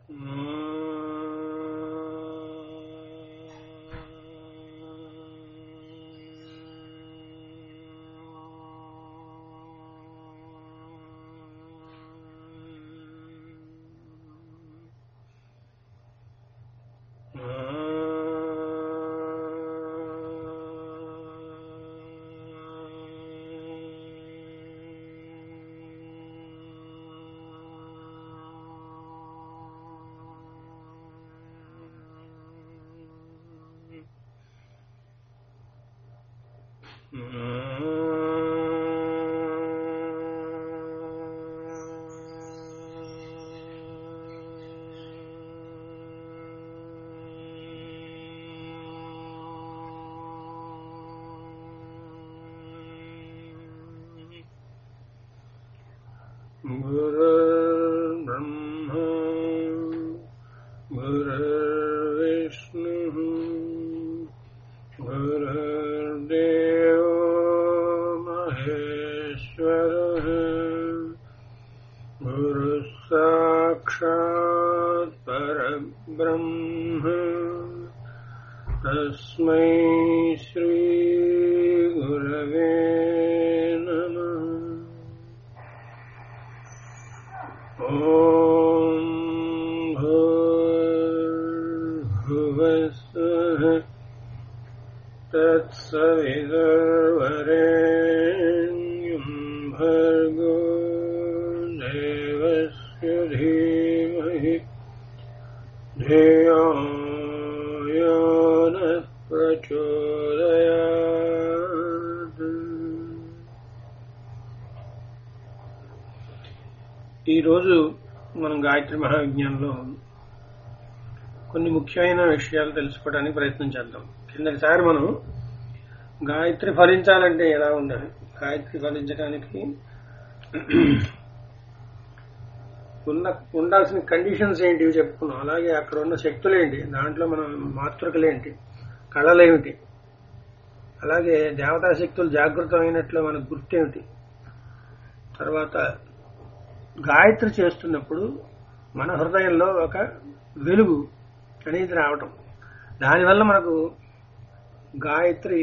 गुरुर्ब्रह्मा गुरुर्विष्णुः गुरुर्देवो महेश्वरः गुरुः साक्षात् परब्रह्म तस्मै श्रीगुरवे नमः ॐ भूर्भुवस्सुः तत्सवितर्वरेण्यं भर्गो देवस्य धीमहि धियो यो नः प्रचोदयात् ఈరోజు మనం గాయత్రి మహావిజ్ఞానంలో కొన్ని ముఖ్యమైన విషయాలు తెలుసుకోవడానికి ప్రయత్నం చేద్దాం కిందటిసారి మనం గాయత్రి ఫలించాలంటే ఎలా ఉండాలి గాయత్రి ఫలించడానికి ఉన్న ఉండాల్సిన కండిషన్స్ ఏంటి చెప్పుకున్నాం అలాగే అక్కడ ఉన్న శక్తులు ఏంటి దాంట్లో మన మాతృకలేంటి కళలేమిటి అలాగే దేవతా శక్తులు జాగృతమైనట్లు మనకు గుర్తేమిటి తర్వాత గాయత్రి చేస్తున్నప్పుడు మన హృదయంలో ఒక వెలుగు అనేది రావటం దానివల్ల మనకు గాయత్రి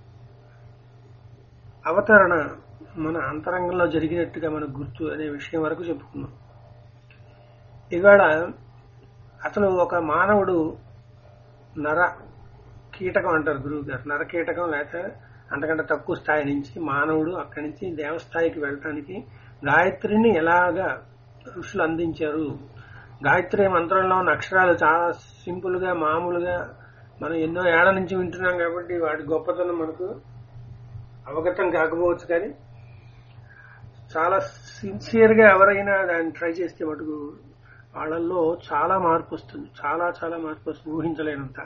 అవతరణ మన అంతరంగంలో జరిగినట్టుగా మనకు గుర్తు అనే విషయం వరకు చెప్పుకున్నాం ఇవాళ అసలు ఒక మానవుడు నర కీటకం అంటారు గురువు గారు నర కీటకం లేక అంతకంటే తక్కువ స్థాయి నుంచి మానవుడు అక్కడి నుంచి దేవస్థాయికి వెళ్ళటానికి గాయత్రిని ఎలాగా ఋషులు అందించారు గాయత్రి మంత్రంలో ఉన్న అక్షరాలు చాలా సింపుల్ గా మామూలుగా మనం ఎన్నో ఏళ్ల నుంచి వింటున్నాం కాబట్టి వాటి గొప్పతనం మనకు అవగతం కాకపోవచ్చు కానీ చాలా సిన్సియర్ గా ఎవరైనా దాన్ని ట్రై చేస్తే మటుకు వాళ్ళల్లో చాలా మార్పు వస్తుంది చాలా చాలా మార్పు వస్తుంది ఊహించలేనంత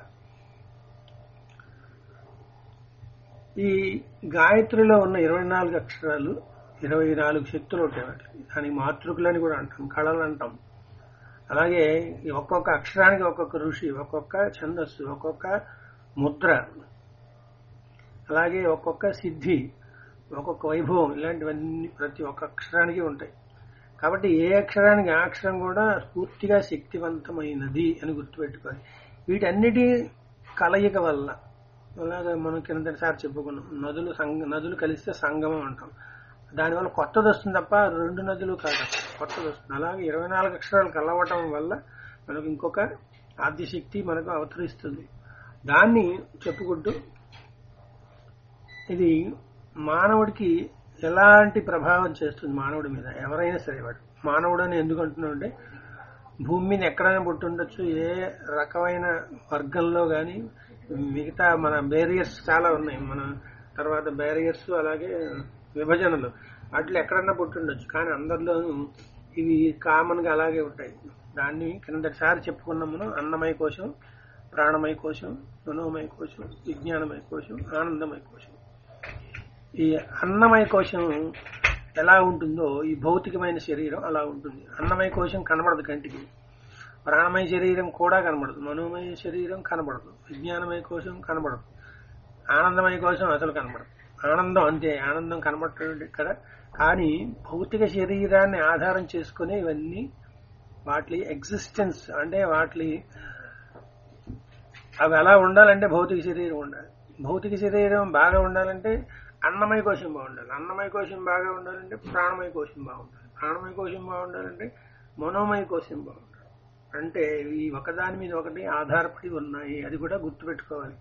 ఈ గాయత్రిలో ఉన్న ఇరవై నాలుగు అక్షరాలు ఇరవై నాలుగు శక్తులు ఉంటాయి వాటికి దానికి మాతృకులని కూడా అంటాం కళలు అంటాం అలాగే ఈ ఒక్కొక్క అక్షరానికి ఒక్కొక్క ఋషి ఒక్కొక్క ఛందస్సు ఒక్కొక్క ముద్ర అలాగే ఒక్కొక్క సిద్ధి ఒక్కొక్క వైభవం ఇలాంటివన్నీ ప్రతి ఒక్క అక్షరానికి ఉంటాయి కాబట్టి ఏ అక్షరానికి ఆ అక్షరం కూడా పూర్తిగా శక్తివంతమైనది అని గుర్తుపెట్టుకోవాలి వీటన్నిటి కలయిక వల్ల అలాగే మనం కిందటిసారి చెప్పుకున్నాం నదులు సంగ నదులు కలిస్తే సంగమం అంటాం దానివల్ల కొత్తది వస్తుంది తప్ప రెండు నదులు కాదు కొత్తది వస్తుంది అలాగే ఇరవై నాలుగు అక్షరాలు కలవటం వల్ల మనకు ఇంకొక ఆద్యశక్తి మనకు అవతరిస్తుంది దాన్ని చెప్పుకుంటూ ఇది మానవుడికి ఎలాంటి ప్రభావం చేస్తుంది మానవుడి మీద ఎవరైనా సరే వాడు మానవుడు అని ఎందుకు అంటున్నావు అంటే భూమి మీద ఎక్కడైనా పుట్టి ఉండొచ్చు ఏ రకమైన వర్గంలో కానీ మిగతా మన బేరియర్స్ చాలా ఉన్నాయి మన తర్వాత బ్యారియర్స్ అలాగే విభజనలు వాటిలో ఎక్కడన్నా పుట్టి ఉండొచ్చు కానీ అందరిలోనూ ఇవి కామన్ గా అలాగే ఉంటాయి దాన్ని కిందటిసారి చెప్పుకున్నాం మనం అన్నమయ కోశం ప్రాణమయ కోశం మనోమయ కోశం విజ్ఞానమయ కోశం ఆనందమయ కోశం ఈ అన్నమయ కోశం ఎలా ఉంటుందో ఈ భౌతికమైన శరీరం అలా ఉంటుంది అన్నమయ కోశం కనబడదు కంటికి ప్రాణమయ శరీరం కూడా కనబడదు మనోమయ శరీరం కనబడదు విజ్ఞానమయ కోశం కనబడదు ఆనందమయ కోశం అసలు కనబడదు ఆనందం అంతే ఆనందం కనబడటం ఇక్కడ కానీ భౌతిక శరీరాన్ని ఆధారం చేసుకుని ఇవన్నీ వాటి ఎగ్జిస్టెన్స్ అంటే వాటి అవి ఎలా ఉండాలంటే భౌతిక శరీరం ఉండాలి భౌతిక శరీరం బాగా ఉండాలంటే అన్నమయ కోశం బాగుండాలి అన్నమయ కోశం బాగా ఉండాలంటే ప్రాణమయ కోశం బాగుండాలి ప్రాణమయ కోశం బాగుండాలంటే మనోమయ కోశం బాగుండాలి అంటే ఈ ఒకదాని మీద ఒకటి ఆధారపడి ఉన్నాయి అది కూడా గుర్తుపెట్టుకోవాలి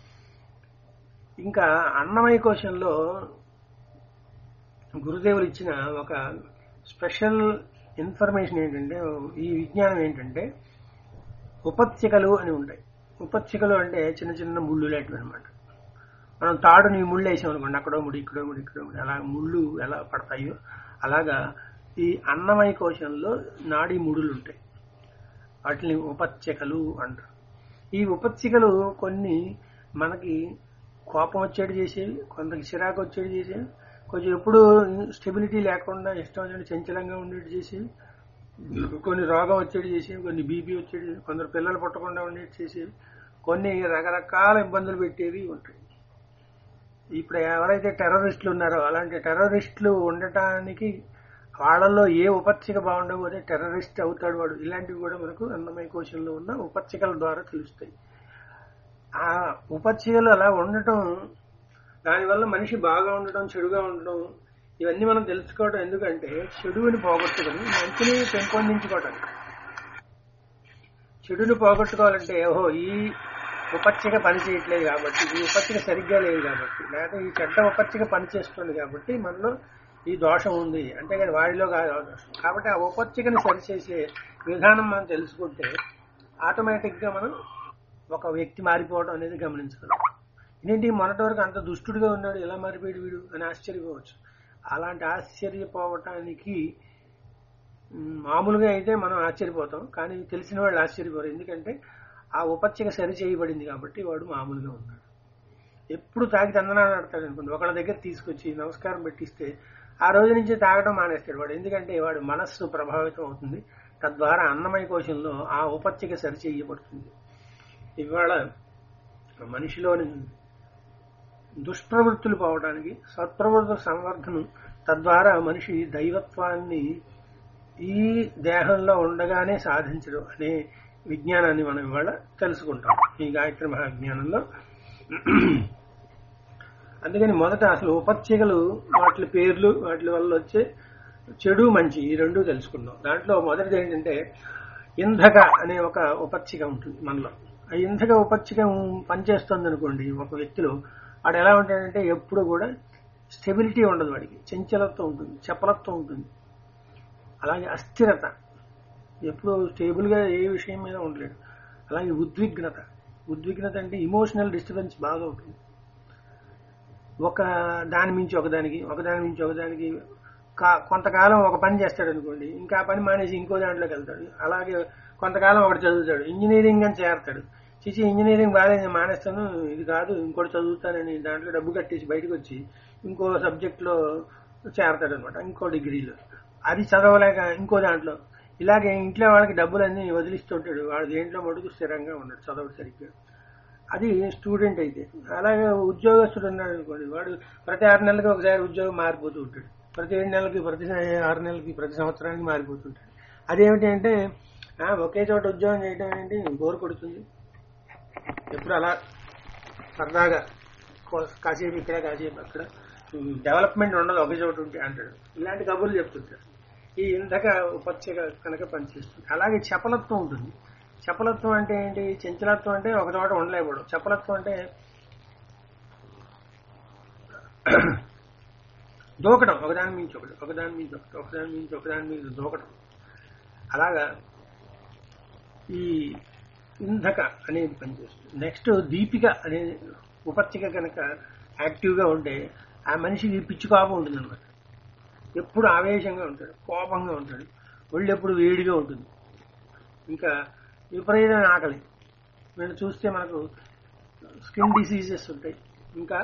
ఇంకా అన్నమయ కోశంలో గురుదేవులు ఇచ్చిన ఒక స్పెషల్ ఇన్ఫర్మేషన్ ఏంటంటే ఈ విజ్ఞానం ఏంటంటే ఉపత్యకలు అని ఉంటాయి ఉపత్యకలు అంటే చిన్న చిన్న ముళ్ళు లాంటివి అనమాట మనం తాడుని ముళ్ళు వేసాం అనుకోండి అక్కడో ముడి ఇక్కడో ముడి ఇక్కడో ముడి అలా ముళ్ళు ఎలా పడతాయో అలాగా ఈ అన్నమయ కోశంలో నాడీ ముడులు ఉంటాయి వాటిని ఉపత్యకలు అంటారు ఈ ఉపత్యకలు కొన్ని మనకి కోపం వచ్చేది చేసేవి కొందరికి చిరాకు వచ్చేది చేసేవి కొంచెం ఎప్పుడు స్టెబిలిటీ లేకుండా ఇష్టం వచ్చినట్టు చంచలంగా ఉండేది చేసేవి కొన్ని రోగం వచ్చేది చేసేవి కొన్ని బీపీ వచ్చేది కొందరు పిల్లలు పుట్టకుండా ఉండేది చేసేవి కొన్ని రకరకాల ఇబ్బందులు పెట్టేవి ఉంటాయి ఇప్పుడు ఎవరైతే టెర్రరిస్టులు ఉన్నారో అలాంటి టెర్రరిస్టులు ఉండటానికి వాళ్ళల్లో ఏ ఉపత్సిక బాగుండకపోతే టెర్రరిస్ట్ అవుతాడు వాడు ఇలాంటివి కూడా మనకు అన్నమయ కోశంలో ఉన్న ఉపత్సికల ద్వారా తెలుస్తాయి ఆ ఉపత్సికలు అలా ఉండటం దానివల్ల మనిషి బాగా ఉండటం చెడుగా ఉండటం ఇవన్నీ మనం తెలుసుకోవడం ఎందుకంటే చెడుని పోగొట్టుకొని మంచిని పెంపొందించుకోవడానికి చెడుని పోగొట్టుకోవాలంటే ఓహో ఈ ఉపత్సిక పని చేయట్లేదు కాబట్టి ఈ ఉపత్సిక సరిగ్గా లేదు కాబట్టి లేకపోతే ఈ చెడ్డ ఉపత్సిక పని చేస్తుంది కాబట్టి మనలో ఈ దోషం ఉంది అంటే కానీ వాడిలో కాదు ఆ దోషం కాబట్టి ఆ ఉపత్సికని సరిచేసే విధానం మనం తెలుసుకుంటే ఆటోమేటిక్ గా మనం ఒక వ్యక్తి మారిపోవడం అనేది గమనించగలం ఇదేంటి మొన్నటి వరకు అంత దుష్టుడిగా ఉన్నాడు ఎలా మారిపోయాడు వీడు అని ఆశ్చర్యపోవచ్చు అలాంటి ఆశ్చర్యపోవటానికి మ్, మామూలుగా అయితే మనం ఆశ్చర్యపోతాం కానీ తెలిసిన వాళ్ళు ఆశ్చర్యపోరు ఎందుకంటే ఆ ఉపత్యక సరి చేయబడింది కాబట్టి వాడు మామూలుగా ఉన్నాడు ఎప్పుడు తాగి తందనాలు ఆడతాడు అనుకోండి ఒకళ్ళ దగ్గర తీసుకొచ్చి నమస్కారం పెట్టిస్తే ఆ రోజు నుంచి తాగడం మానేస్తాడు వాడు ఎందుకంటే వాడు మనస్సు ప్రభావితం అవుతుంది తద్వారా అన్నమయ కోశంలో ఆ ఉపత్యక సరి చేయబడుతుంది ఇవాళ మనిషిలోని దుష్ప్రవృత్తులు పోవడానికి సత్ప్రవృత్తుల సంవర్ధనం తద్వారా మనిషి దైవత్వాన్ని ఈ దేహంలో ఉండగానే సాధించడం అనే విజ్ఞానాన్ని మనం ఇవాళ తెలుసుకుంటాం ఈ గాయత్రి మహాజ్ఞానంలో అందుకని మొదట అసలు ఉపత్యకలు వాటి పేర్లు వాటి వల్ల వచ్చే చెడు మంచి ఈ రెండు తెలుసుకుందాం దాంట్లో మొదటిది ఏంటంటే ఇంధక అనే ఒక ఉపత్సిక ఉంటుంది మనలో ఆ ఇంధక ఉపత్సిక పనిచేస్తుంది అనుకోండి ఒక వ్యక్తిలో వాడు ఎలా ఉంటాడంటే ఎప్పుడు కూడా స్టెబిలిటీ ఉండదు వాడికి చంచలత్వం ఉంటుంది చపలత్వం ఉంటుంది అలాగే అస్థిరత ఎప్పుడు స్టేబుల్ గా ఏ విషయం మీద ఉండలేడు అలాగే ఉద్విగ్నత ఉద్విగ్నత అంటే ఇమోషనల్ డిస్టర్బెన్స్ బాగా ఉంటుంది ఒక దాని మించి ఒకదానికి ఒకదాని మించి ఒకదానికి కా- కొంతకాలం ఒక పని చేస్తాడు అనుకోండి ఇంకా ఆ పని మానేసి ఇంకో దాంట్లోకి వెళ్తాడు అలాగే కొంతకాలం ఒకటి చదువుతాడు ఇంజనీరింగ్ అని చేరతాడు చిచి ఇంజనీరింగ్ బాగా నేను మానేస్తాను ఇది కాదు ఇంకోటి చదువుతానని దాంట్లో డబ్బు కట్టేసి బయటకు వచ్చి ఇంకో సబ్జెక్ట్ లో చేరతాడు అనమాట ఇంకో డిగ్రీలో అది చదవలేక ఇంకో దాంట్లో ఇలాగే ఇంట్లో వాళ్ళకి డబ్బులన్నీ వదిలిస్తుంటాడు వాడు దేంట్లో మటుకు స్థిరంగా ఉన్నాడు చదవడు సరిగ్గా అది స్టూడెంట్ అయితే అలాగే ఉద్యోగస్తుడు ఉన్నాడు అనుకోండి వాడు ప్రతి ఆరు నెలలకి ఒకసారి ఉద్యోగం మారిపోతూ ఉంటాడు ప్రతి ఏడు నెలలకి ప్రతి ఆరు నెలలకి ప్రతి సంవత్సరానికి మారిపోతుంటాడు అదేమిటి అంటే ఆ, ఒకే చోట ఉద్యోగం చేయడం ఏంటి బోర్ కొడుతుంది ఎప్పుడు అలా సరదాగా కో- కాసేపు ఇక్కడ కాసేపు అక్కడ డెవలప్మెంట్ ఉండదు ఒకే చోట ఉంటే అంటాడు ఇలాంటి కబుర్లు చెప్తుంటాడు ఈ ఇంతక ఉపత్యక కనుక పనిచేస్తుంది అలాగే చపలత్వం ఉంటుంది చపలత్వం అంటే ఏంటి చంచలత్వం అంటే ఒక చోట ఉండలేకపోవడం చపలత్వం అంటే దూకడం ఒకదాని మించి ఒకటి ఒకదాని మించి ఒకటి ఒకదాని మించి ఒకదాని మీద దూకడం అలాగా ఈ ఇంధక అనేది పనిచేస్తుంది నెక్స్ట్ దీపిక అనే ఉపత్తిక కనుక యాక్టివ్గా ఉంటే ఆ మనిషికి పిచ్చి కోపం ఉంటుంది అనమాట ఎప్పుడు ఆవేశంగా ఉంటాడు కోపంగా ఉంటాడు ఒళ్ళు ఎప్పుడు వేడిగా ఉంటుంది ఇంకా విపరీతమైన ఆకలి వీళ్ళు చూస్తే మనకు స్కిన్ డిసీజెస్ ఉంటాయి ఇంకా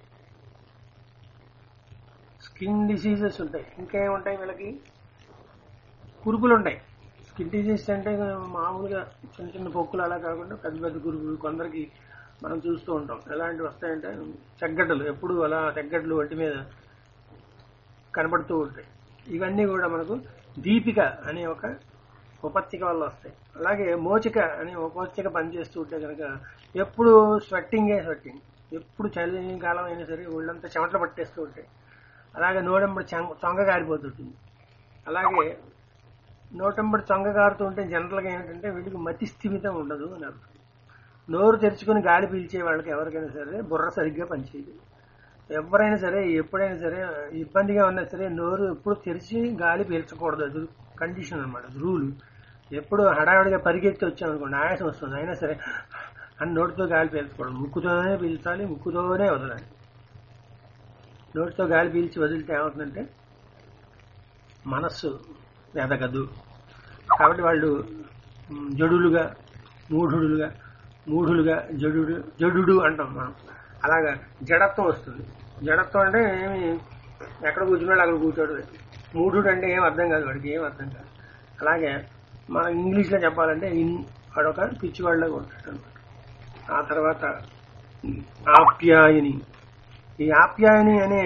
స్కిన్ డిసీజెస్ ఉంటాయి ఇంకా ఏముంటాయి వీళ్ళకి కురుకులు ఉంటాయి స్కిన్ డిసీజ్ అంటే మామూలుగా చిన్న చిన్న పొక్కులు అలా కాకుండా పెద్ద పెద్ద కురుకులు కొందరికి మనం చూస్తూ ఉంటాం ఎలాంటివి వస్తాయంటే చెగ్గడ్డలు ఎప్పుడు అలా చెగ్గడ్డలు వంటి మీద కనబడుతూ ఉంటాయి ఇవన్నీ కూడా మనకు దీపిక అనే ఒక ఉపత్తిక వల్ల వస్తాయి అలాగే మోచిక అని ఉపత్తిక పనిచేస్తూ ఉంటే కనుక ఎప్పుడు స్వెట్టింగే స్వెట్టింగ్ ఎప్పుడు చలికాలం అయినా సరే ఒళ్ళంతా చెమటలు పట్టేస్తూ ఉంటాయి అలాగే నోడెంబడి చంగ చొంగ కారిపోతుంటుంది అలాగే నోటెంబడి చొంగ కారుతూ ఉంటే జనరల్గా ఏంటంటే వీటికి మతి స్థిమితం ఉండదు అని అర్థం నోరు తెరుచుకుని గాలి పీల్చే వాళ్ళకి ఎవరికైనా సరే బుర్ర సరిగ్గా పనిచేయదు ఎవరైనా సరే ఎప్పుడైనా సరే ఇబ్బందిగా ఉన్నా సరే నోరు ఎప్పుడు తెరిచి గాలి పీల్చకూడదు అది కండిషన్ అనమాట రూల్ ఎప్పుడు హడావిడిగా పరిగెత్తి వచ్చామనుకోండి ఆయాసం వస్తుంది అయినా సరే అని నోటితో గాలి పీల్చకూడదు ముక్కుతోనే పీల్చాలి ముక్కుతోనే వదలాలి నోటితో గాలి పీల్చి వదిలితే ఏమవుతుందంటే మనస్సు ఎదగదు కాబట్టి వాళ్ళు మ్, జడులుగా మూఢుడులుగా మూఢులుగా జడుడు జడుడు అంటాం మనం అలాగా జడత్వం వస్తుంది జడత్వం అంటే ఏమి ఎక్కడ కూర్చున్నాడు అక్కడ కూర్చోడు మూఢుడు అంటే ఏం అర్థం కాదు వాడికి ఏం అర్థం కాదు అలాగే మనం ఇంగ్లీష్లో చెప్పాలంటే ఇన్ వాడొక పిచ్చివాళ్ళగా ఉంటాడు అనమాట ఆ తర్వాత ఆప్యాయని ఈ ఆప్యాయని అనే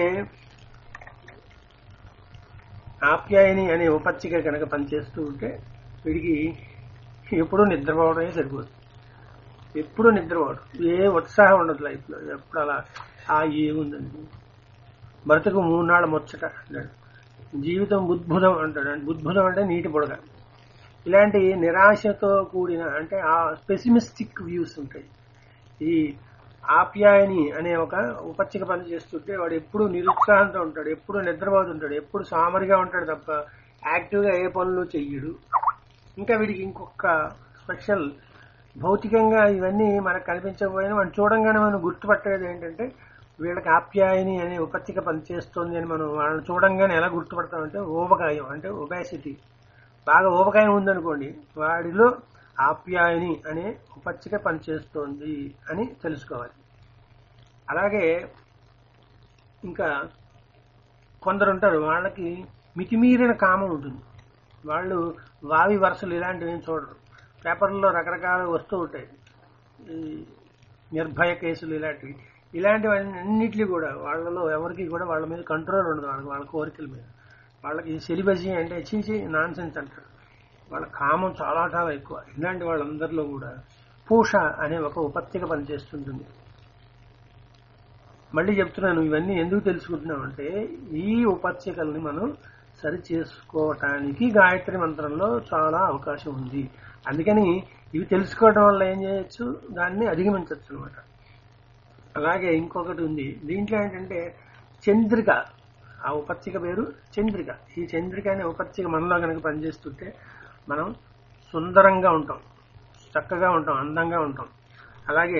ఆప్యాయని అనే ఉపచ్చిక కనుక పనిచేస్తూ ఉంటే వీడికి ఎప్పుడూ నిద్రపోవడమే సరిపోతుంది ఎప్పుడూ నిద్రపోవడం ఏ ఉత్సాహం ఉండదు లైఫ్లో ఎప్పుడు అలా ఆ ఏముందండి బ్రతుకు మూడు నాళ్ళ ముచ్చట అంటాడు జీవితం బుద్భుతం అంటాడు అంటే బుద్భుతం అంటే నీటి బుడగ ఇలాంటి నిరాశతో కూడిన అంటే ఆ స్పెసిమిస్టిక్ వ్యూస్ ఉంటాయి ఈ ఆప్యాయని అనే ఒక ఉపచ్చిక పని చేస్తుంటే వాడు ఎప్పుడు నిరుత్సాహంతో ఉంటాడు ఎప్పుడు నిద్రపోతుంటాడు ఎప్పుడు సామరిగా ఉంటాడు తప్ప యాక్టివ్గా ఏ పనులు చెయ్యడు ఇంకా వీడికి ఇంకొక స్పెషల్ భౌతికంగా ఇవన్నీ మనకు కనిపించకపోయినా మనం చూడంగానే మనం గుర్తుపట్టేది ఏంటంటే వీళ్ళకి ఆప్యాయని అనే ఉపచ్చిక పనిచేస్తుంది అని మనం వాళ్ళని చూడంగానే ఎలా గుర్తుపడతామంటే ఊబకాయం అంటే ఒబాసిటీ బాగా ఊబకాయం ఉందనుకోండి వాడిలో ఆప్యాయని అనే ఉపచ్చిక పనిచేస్తోంది అని తెలుసుకోవాలి అలాగే ఇంకా కొందరు ఉంటారు వాళ్ళకి మితిమీరిన కామం ఉంటుంది వాళ్ళు వావి వరుసలు ఇలాంటివి ఏం చూడరు పేపర్లో రకరకాల వస్తూ ఉంటాయి ఈ నిర్భయ కేసులు ఇలాంటివి ఇలాంటివన్నిటిని కూడా వాళ్ళలో ఎవరికి కూడా వాళ్ళ మీద కంట్రోల్ ఉండదు వాళ్ళకి వాళ్ళ కోరికల మీద వాళ్ళకి సెలిబసి అంటే చీచి నాన్ సెన్స్ అంటారు వాళ్ళ కామం చాలా చాలా ఎక్కువ ఇలాంటి వాళ్ళందరిలో కూడా పూష అనే ఒక ఉపత్తిక పనిచేస్తుంటుంది మళ్ళీ చెప్తున్నాను ఇవన్నీ ఎందుకు తెలుసుకుంటున్నామంటే ఈ ఉపత్తికల్ని మనం సరి చేసుకోవటానికి గాయత్రి మంత్రంలో చాలా అవకాశం ఉంది అందుకని ఇవి తెలుసుకోవడం వల్ల ఏం చేయొచ్చు దాన్ని అధిగమించవచ్చు అనమాట అలాగే ఇంకొకటి ఉంది దీంట్లో ఏంటంటే చంద్రిక ఆ ఉపత్తిక పేరు చంద్రిక ఈ చంద్రిక అనే ఉపత్తిక మనలో కనుక పనిచేస్తుంటే మనం సుందరంగా ఉంటాం చక్కగా ఉంటాం అందంగా ఉంటాం అలాగే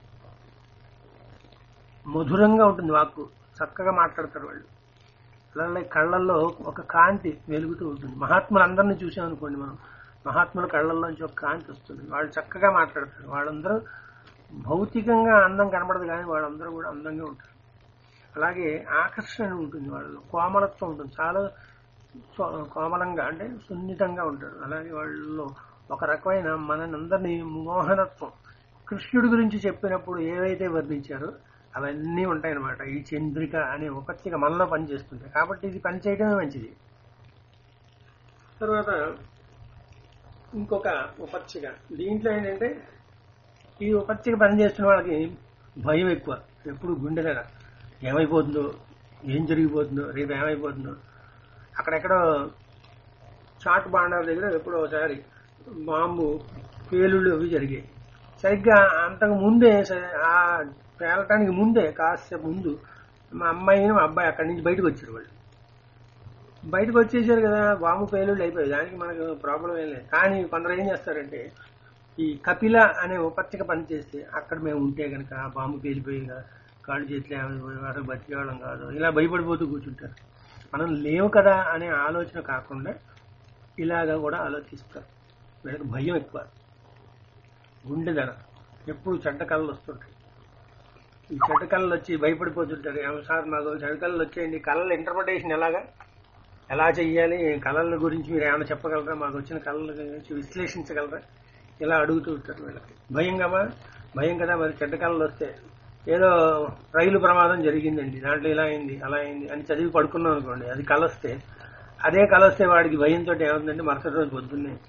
మధురంగా ఉంటుంది వాక్కు చక్కగా మాట్లాడతారు వాళ్ళు అలాగే కళ్ళల్లో ఒక కాంతి వెలుగుతూ ఉంటుంది మహాత్ములందరినీ చూసామనుకోండి మనం మహాత్ముల కళ్ళల్లోంచి ఒక కాంతి వస్తుంది వాళ్ళు చక్కగా మాట్లాడతారు వాళ్ళందరూ భౌతికంగా అందం కనబడదు కానీ వాళ్ళందరూ కూడా అందంగా ఉంటారు అలాగే ఆకర్షణ ఉంటుంది వాళ్ళలో కోమలత్వం ఉంటుంది చాలా సో- కోమలంగా అంటే సున్నితంగా ఉంటారు అలాగే వాళ్ళలో ఒక రకమైన మనందరినీ మోహనత్వం కృష్ణుడి గురించి చెప్పినప్పుడు ఏవైతే వర్ణించారో అవన్నీ ఉంటాయన్నమాట ఈ చంద్రిక అనే ఉపత్తిక మనలో పనిచేస్తుంది కాబట్టి ఇది పనిచేయడమే మంచిది తర్వాత ఇంకొక ఉపత్తిక దీంట్లో ఏంటంటే ఈ ఉపత్తిక పనిచేస్తున్న వాళ్ళకి భయం ఎక్కువ ఎప్పుడు గుండె దగ్గర ఏమైపోతుందో ఏం జరిగిపోతుందో రేపు ఏమైపోతుందో అక్కడెక్కడో చాట్ బాండాల దగ్గర ఎప్పుడో ఒకసారి బాంబు పేలుళ్ళు అవి జరిగాయి సరిగ్గా అంతకు ముందే స- ఆ పేలటానికి ముందే కాసేపు ముందు మా అమ్మాయిని మా అబ్బాయి అక్కడి నుంచి బయటకు వచ్చారు వాళ్ళు బయటకు వచ్చేసారు కదా బాంబు పేలుళ్ళు అయిపోయాయి దానికి మనకు ప్రాబ్లం ఏం లేదు కానీ కొందరు ఏం చేస్తారంటే ఈ కపిల అనే ఉపత్తిక పనిచేస్తే అక్కడ మేము ఉంటే కనుక ఆ బాంబు పేలిపోయి కదా కాళ్ళు చేతులు ఏమైపోయి అసలు బతికేవాళ్ళం కాదు ఇలా భయపడిపోతూ కూర్చుంటారు మనం లేవు కదా అనే ఆలోచన కాకుండా ఇలాగా కూడా ఆలోచిస్తారు వీళ్ళకి భయం ఎక్కువ గుండె ధర ఎప్పుడు చెడ్డ కళ్ళు వస్తుంటాయి ఈ చెడ్డ కళ్ళు వచ్చి భయపడిపోతుంటారు "ఏమో సార్ మాకు చెడ్డ కళ్ళు వచ్చేయండి కళ్ళ ఇంటర్ప్రిటేషన్ ఎలాగా ఎలా చెయ్యాలి కళల గురించి మీరు ఏమైనా చెప్పగలరా మాకు వచ్చిన కళల గురించి విశ్లేషించగలరా ఇలా అడుగుతూ ఉంటారు వీళ్ళకి భయం కదా భయం కదా మరి చెడ్డ కళలు వస్తే ఏదో రైలు ప్రమాదం జరిగిందండి దాంట్లో ఇలా అయింది అలా అయింది అని చదివి పడుకున్నాం అనుకోండి అది కళ వస్తే అదే కళ వస్తే వాడికి భయంతో ఏమవుతుందంటే మరుసటి రోజు పొద్దున్నే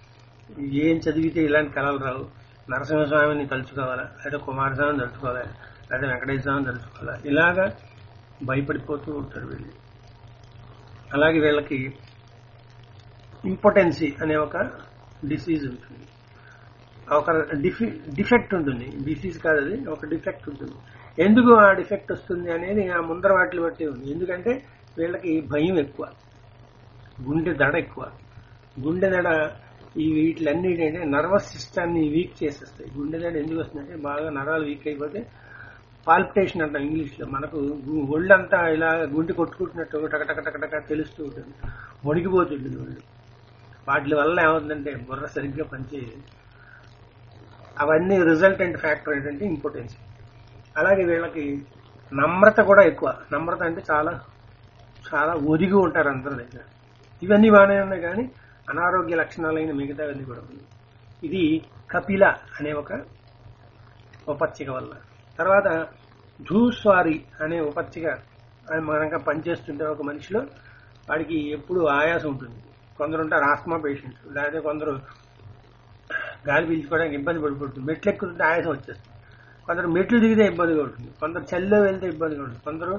ఏం చదివితే ఇలాంటి కళలు రావు నరసింహస్వామిని తలుచుకోవాలా లేదా కుమారస్వామిని తలుచుకోవాలా లేదా వెంకటేశ్వర స్వామిని తలుచుకోవాలా ఇలాగా భయపడిపోతూ ఉంటారు వీళ్ళు అలాగే వీళ్ళకి ఇంపార్టెన్సీ అనే ఒక డిసీజ్ ఉంటుంది ఒక డిఫి డిఫెక్ట్ ఉంటుంది డిసీజ్ కాదు అది ఒక డిఫెక్ట్ ఉంటుంది ఎందుకు ఆ డిఫెక్ట్ వస్తుంది అనేది ఆ ముందర వాటిని బట్టి ఉంది ఎందుకంటే వీళ్ళకి భయం ఎక్కువ గుండె దడ ఎక్కువ గుండె దడ ఈ వీటిలన్నీ ఏంటంటే నర్వస్ సిస్టాన్ని వీక్ చేసేస్తాయి గుండె దడ ఎందుకు వస్తుందంటే బాగా నరాలు వీక్ అయిపోతే పాల్పిటేషన్ అంటాం ఇంగ్లీష్ లో మనకు గు- ఒళ్ళంతా ఇలా గుండె కొట్టుకుంటున్నట్టు టక టక టక టక తెలుస్తూ ఉంటుంది వణికిపోతుంటుంది ఒళ్ళు వాటి వల్ల ఏమవుతుందంటే బుర్ర సరిగ్గా పనిచేయదు అవన్నీ రిజల్టెంట్ ఫ్యాక్టర్ ఏంటంటే ఇంపార్టెన్స్ అలాగే వీళ్ళకి నమ్రత కూడా ఎక్కువ నమ్రత అంటే చాలా చాలా ఒదిగి ఉంటారు అందరి దగ్గర ఇవన్నీ బాగానే ఉన్నాయి కానీ అనారోగ్య లక్షణాలైన మిగతావన్నీ కూడా ఉన్నాయి ఇది కపిల అనే ఒక ఉపత్తిక వల్ల తర్వాత ధూస్వారి అనే ఉపత్తిక అది మనక పనిచేస్తుంటే ఒక మనిషిలో వాడికి ఎప్పుడు ఆయాసం ఉంటుంది కొందరు ఉంటారు ఆస్మా పేషెంట్స్ లేకపోతే కొందరు గాలి పీల్చుకోవడానికి ఇబ్బంది పడిపోతుంది మెట్లు ఎక్కుతుంటే ఆయాసం వచ్చేస్తుంది కొందరు మెట్లు దిగితే ఇబ్బందిగా ఉంటుంది కొందరు చలిలో వెళ్తే ఇబ్బందిగా ఉంటుంది కొందరు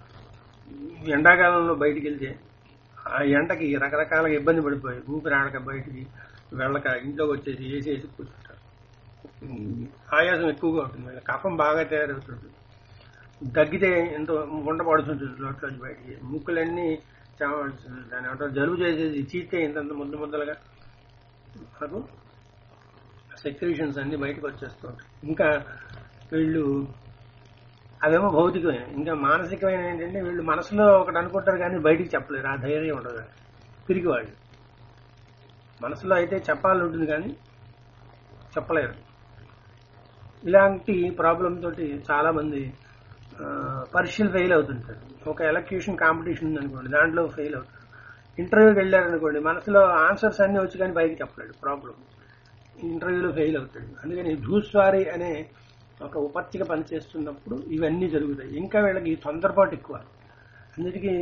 ఎండాకాలంలో బయటికి వెళ్తే ఆ ఎండకి రకరకాలుగా ఇబ్బంది పడిపోయి ఊపిరి ఆడక బయటికి వెళ్ళక ఇంట్లోకి వచ్చేసి ఏసీ వేసి కూర్చుంటారు ఆయాసం ఎక్కువగా ఉంటుంది వీళ్ళ కఫం బాగా తయారవుతుంది దగ్గితే ఎంతో ఉండ పడుతుంటుంది నోట్లోంచి బయటికి ముక్కులన్నీ చావ- దాని ఏమంటారు జలుబు చేసేసి చీతే ఇంతంత ముద్ద ముద్దలుగా మనకు సెక్రేషన్స్ అన్ని బయటకు వచ్చేస్తూ ఉంటాయి ఇంకా వీళ్ళు అవేమో భౌతికమైన ఇంకా మానసికమైన ఏంటంటే వీళ్ళు మనసులో ఒకటి అనుకుంటారు కానీ బయటికి చెప్పలేరు ఆ ధైర్యం ఉండదు తిరిగి వాళ్ళు మనసులో అయితే చెప్పాలని ఉంటుంది కానీ చెప్పలేరు ఇలాంటి ప్రాబ్లం తోటి చాలా మంది పరీక్షలు ఫెయిల్ అవుతుంటారు ఒక ఎలక్యూషన్ కాంపిటీషన్ ఉంది అనుకోండి దాంట్లో ఫెయిల్ అవుతారు ఇంటర్వ్యూకి వెళ్ళారనుకోండి మనసులో ఆన్సర్స్ అన్ని వచ్చి కానీ బయటికి చెప్పలేడు ప్రాబ్లం ఇంటర్వ్యూలో ఫెయిల్ అవుతాడు అందుకని ధూస్వారి అనే ఒక ఉపత్తిక పనిచేస్తున్నప్పుడు ఇవన్నీ జరుగుతాయి ఇంకా వీళ్ళకి తొందరపాటు ఎక్కువ అన్నిటికీ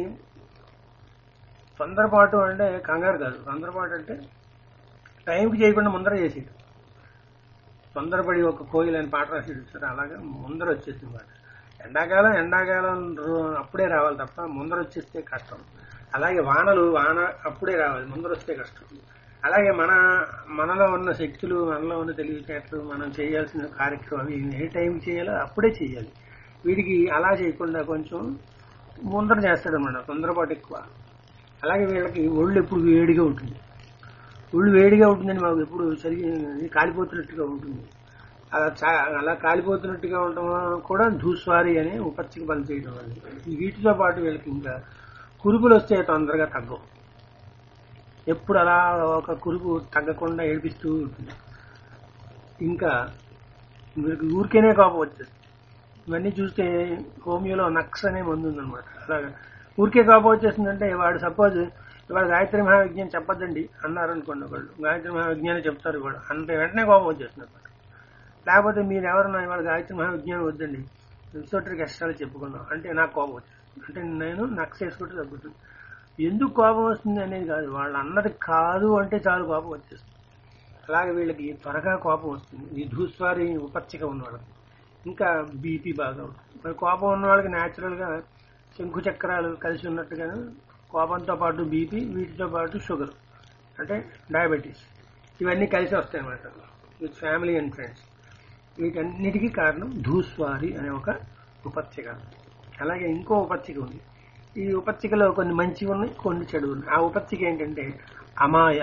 తొందరపాటు అంటే కంగారు కాదు తొందరపాటు అంటే టైంకి చేయకుండా ముందర చేసేది తొందరపడి ఒక కోయిల్ అని పాట రాసేది సార్ అలాగా ముందర వచ్చేసింది మాట ఎండాకాలం ఎండాకాలం రో- అప్పుడే రావాలి తప్ప ముందర వచ్చేస్తే కష్టం అలాగే వానలు వాన అప్పుడే రావాలి ముందర వస్తే కష్టం అలాగే మన మనలో ఉన్న శక్తులు మనలో ఉన్న తెలివితేటలు మనం చేయాల్సిన కార్యక్రమం అవి ఏ టైం చేయాలో అప్పుడే చేయాలి వీడికి అలా చేయకుండా కొంచెం ముందర చేస్తాడన్నమాట తొందరపాటు ఎక్కువ అలాగే వీళ్ళకి ఒళ్ళు ఎప్పుడు వేడిగా ఉంటుంది ఒళ్ళు వేడిగా ఉంటుందని మాకు ఎప్పుడు సరిగ్గా కాలిపోతున్నట్టుగా ఉంటుంది అలా చా- అలా కాలిపోతున్నట్టుగా ఉండటం కూడా ధూస్వారి అనే ఉపత్తికి పని చేయడం వల్ల ఈ వీటితో పాటు వీళ్ళకి ఇంకా కురుపులు వస్తే తొందరగా తగ్గవు ఎప్పుడు అలా ఒక కురుపు తగ్గకుండా ఏడిపిస్తూ ఉంటుంది ఇంకా వీళ్ళకి ఊరికేనే కోపం వచ్చేస్తుంది ఇవన్నీ చూస్తే హోమియోలో నక్స్ అనే మందు ఉందన్నమాట అలాగా ఊరికే కోపం వచ్చేసిందంటే వాడు సపోజ్ ఇవాళ గాయత్రి మహావిజ్ఞానం చెప్పొద్దండి అన్నారు అనుకోండి ఒకళ్ళు గాయత్రి మహావిజ్ఞానం చెప్తారు కూడా అంటే వెంటనే కోపం వచ్చేస్తుంది అనమాట లేకపోతే మీరు ఎవరన్నా ఇవాళ గాయత్రి మహావిజ్ఞానం వద్దండి రిసోటరీ కష్టాలు చెప్పుకున్నాం అంటే నాకు కోపం వచ్చింది అంటే నేను నక్స్ వేసుకుంటే తగ్గుతుంది ఎందుకు కోపం వస్తుంది అనేది కాదు వాళ్ళు అన్నది కాదు అంటే చాలు కోపం వచ్చేస్తుంది అలాగే వీళ్ళకి త్వరగా కోపం వస్తుంది ఈ ధూస్వారి ఉపత్తిక ఉన్న వాళ్ళకి ఇంకా బీపీ బాగా ఉంటుంది మరి కోపం ఉన్న వాళ్ళకి న్యాచురల్ గా శంకు చక్రాలు కలిసి ఉన్నట్టుగా కోపంతో పాటు బీపీ వీటితో పాటు షుగర్ అంటే డయాబెటీస్ ఇవన్నీ కలిసి వస్తాయి అన్నమాట విత్ ఫ్యామిలీ అండ్ ఫ్రెండ్స్ వీటన్నిటికీ కారణం ధూస్వారి అనే ఒక ఉపత్తిక అలాగే ఇంకో ఉపత్తిక ఉంది ఈ ఉపత్తికలో కొన్ని మంచివి ఉన్నాయి కొన్ని చెడు ఉన్నాయి ఆ ఉపత్తిక ఏంటంటే అమాయ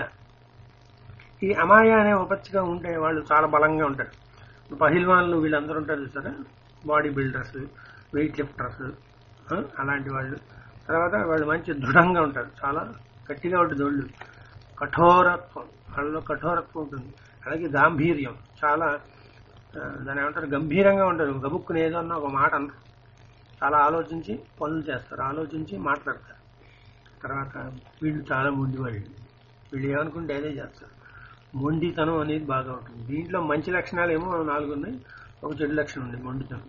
ఈ అమాయ అనే ఉపత్తిక ఉంటే వాళ్ళు చాలా బలంగా ఉంటారు పహిల్వాన్లు వీళ్ళందరూ ఉంటారు చూసారా బాడీ బిల్డర్స్ వెయిట్ లిఫ్టర్స్ అలాంటి వాళ్ళు తర్వాత వాళ్ళు మంచి దృఢంగా ఉంటారు చాలా గట్టిగా ఉంటుంది ఒళ్ళు కఠోరత్వం వాళ్ళలో కఠోరత్వం ఉంటుంది అలాగే గాంభీర్యం చాలా ఆ, దాని ఏమంటారు గంభీరంగా ఉంటారు గబుక్కుని ఏదో అన్న ఒక మాట అన్నారు చాలా ఆలోచించి పనులు చేస్తారు ఆలోచించి మాట్లాడతారు తర్వాత వీళ్ళు చాలా మొండి వాళ్ళు వీళ్ళు ఏమనుకుంటే అదే చేస్తారు మొండితనం అనేది బాగా ఉంటుంది దీంట్లో మంచి లక్షణాలు ఏమో నాలుగు ఉన్నాయి ఒక చెడు లక్షణం ఉంది మొండితనం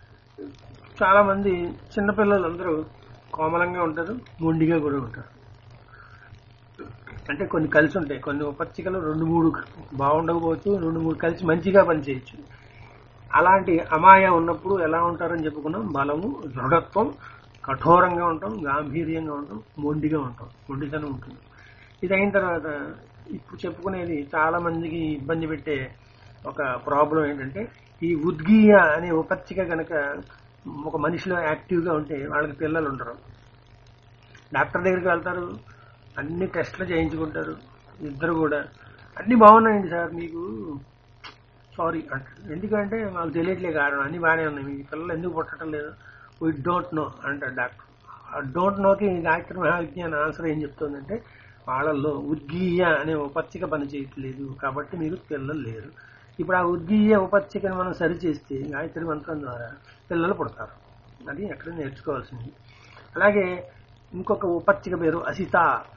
చాలా మంది చిన్నపిల్లలు అందరూ కోమలంగా ఉంటారు మొండిగా కూడా ఉంటారు అంటే కొన్ని కలిసి ఉంటాయి కొన్ని ఉపచ్చికలు రెండు మూడు బాగుండకపోవచ్చు రెండు మూడు కలిసి మంచిగా పనిచేయచ్చు అలాంటి అమాయ ఉన్నప్పుడు ఎలా ఉంటారని చెప్పుకున్నాం బలము దృఢత్వం కఠోరంగా ఉంటాం గాంభీర్యంగా ఉంటాం మొండిగా ఉంటాం మొండితనం ఉంటుంది ఇది అయిన తర్వాత ఇప్పుడు చెప్పుకునేది చాలా మందికి ఇబ్బంది పెట్టే ఒక ప్రాబ్లం ఏంటంటే ఈ ఉద్గీయ అనే ఉపచ్చిక కనుక ఒక మనిషిలో యాక్టివ్గా ఉంటే వాళ్ళకి పిల్లలు ఉండరు డాక్టర్ దగ్గరికి వెళ్తారు అన్ని టెస్టులు చేయించుకుంటారు ఇద్దరు కూడా అన్ని బాగున్నాయండి సార్ మీకు సారీ అంటాడు ఎందుకంటే మాకు తెలియట్లే కారణం అన్ని బాగానే ఉన్నాయి మీ పిల్లలు ఎందుకు పుట్టడం లేదు వీ డోంట్ నో అంటాడు డాక్టర్ ఆ డోంట్ నోకి గాయత్రి మహావిజ్ఞాన ఆన్సర్ ఏం చెప్తుందంటే వాళ్ళల్లో ఉద్గీయ అనే ఉపచ్చిక పని చేయట్లేదు కాబట్టి మీకు పిల్లలు లేరు ఇప్పుడు ఆ ఉద్గీయ ఉపచ్చికను మనం సరిచేస్తే గాయత్రి మంత్రం ద్వారా పిల్లలు పుడతారు అది ఎక్కడ నేర్చుకోవాల్సింది అలాగే ఇంకొక ఉపచ్చిక పేరు అసిత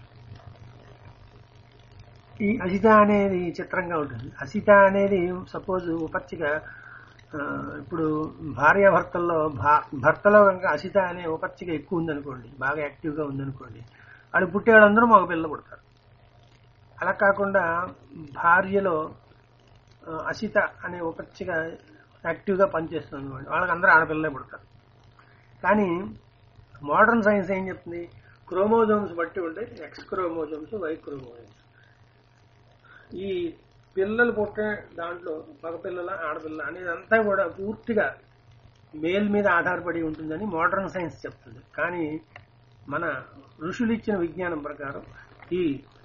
ఈ అసిత అనేది చిత్రంగా ఉంటుంది అసిత అనేది సపోజ్ ఉపచ్చిక ఆ, ఇప్పుడు భార్యాభర్తల్లో భా భర్తలో కనుక అసిత అనే ఉపచ్చిక ఎక్కువ ఉందనుకోండి బాగా యాక్టివ్గా ఉందనుకోండి వాడు పుట్టేవాళ్ళందరూ మగ పిల్లలు పుడతారు అలా కాకుండా భార్యలో ఆ, అసిత అనే ఉపచ్చిక యాక్టివ్గా పనిచేస్తుంది అనుకోండి వాళ్ళకి అందరూ ఆడపిల్లలే పుడతారు కానీ మోడర్న్ సైన్స్ ఏం చెప్తుంది క్రోమోజోమ్స్ బట్టి ఉంటాయి ఎక్స్ క్రోమోజోమ్స్ వై క్రోమోజోమ్స్ ఈ పిల్లలు పుట్టే దాంట్లో మగ పిల్లల ఆడపిల్ల అనేది అంతా కూడా పూర్తిగా మేల్ మీద ఆధారపడి ఉంటుందని మోడర్న్ సైన్స్ చెప్తుంది కానీ మన ఋషులు ఇచ్చిన విజ్ఞానం ప్రకారం ఈ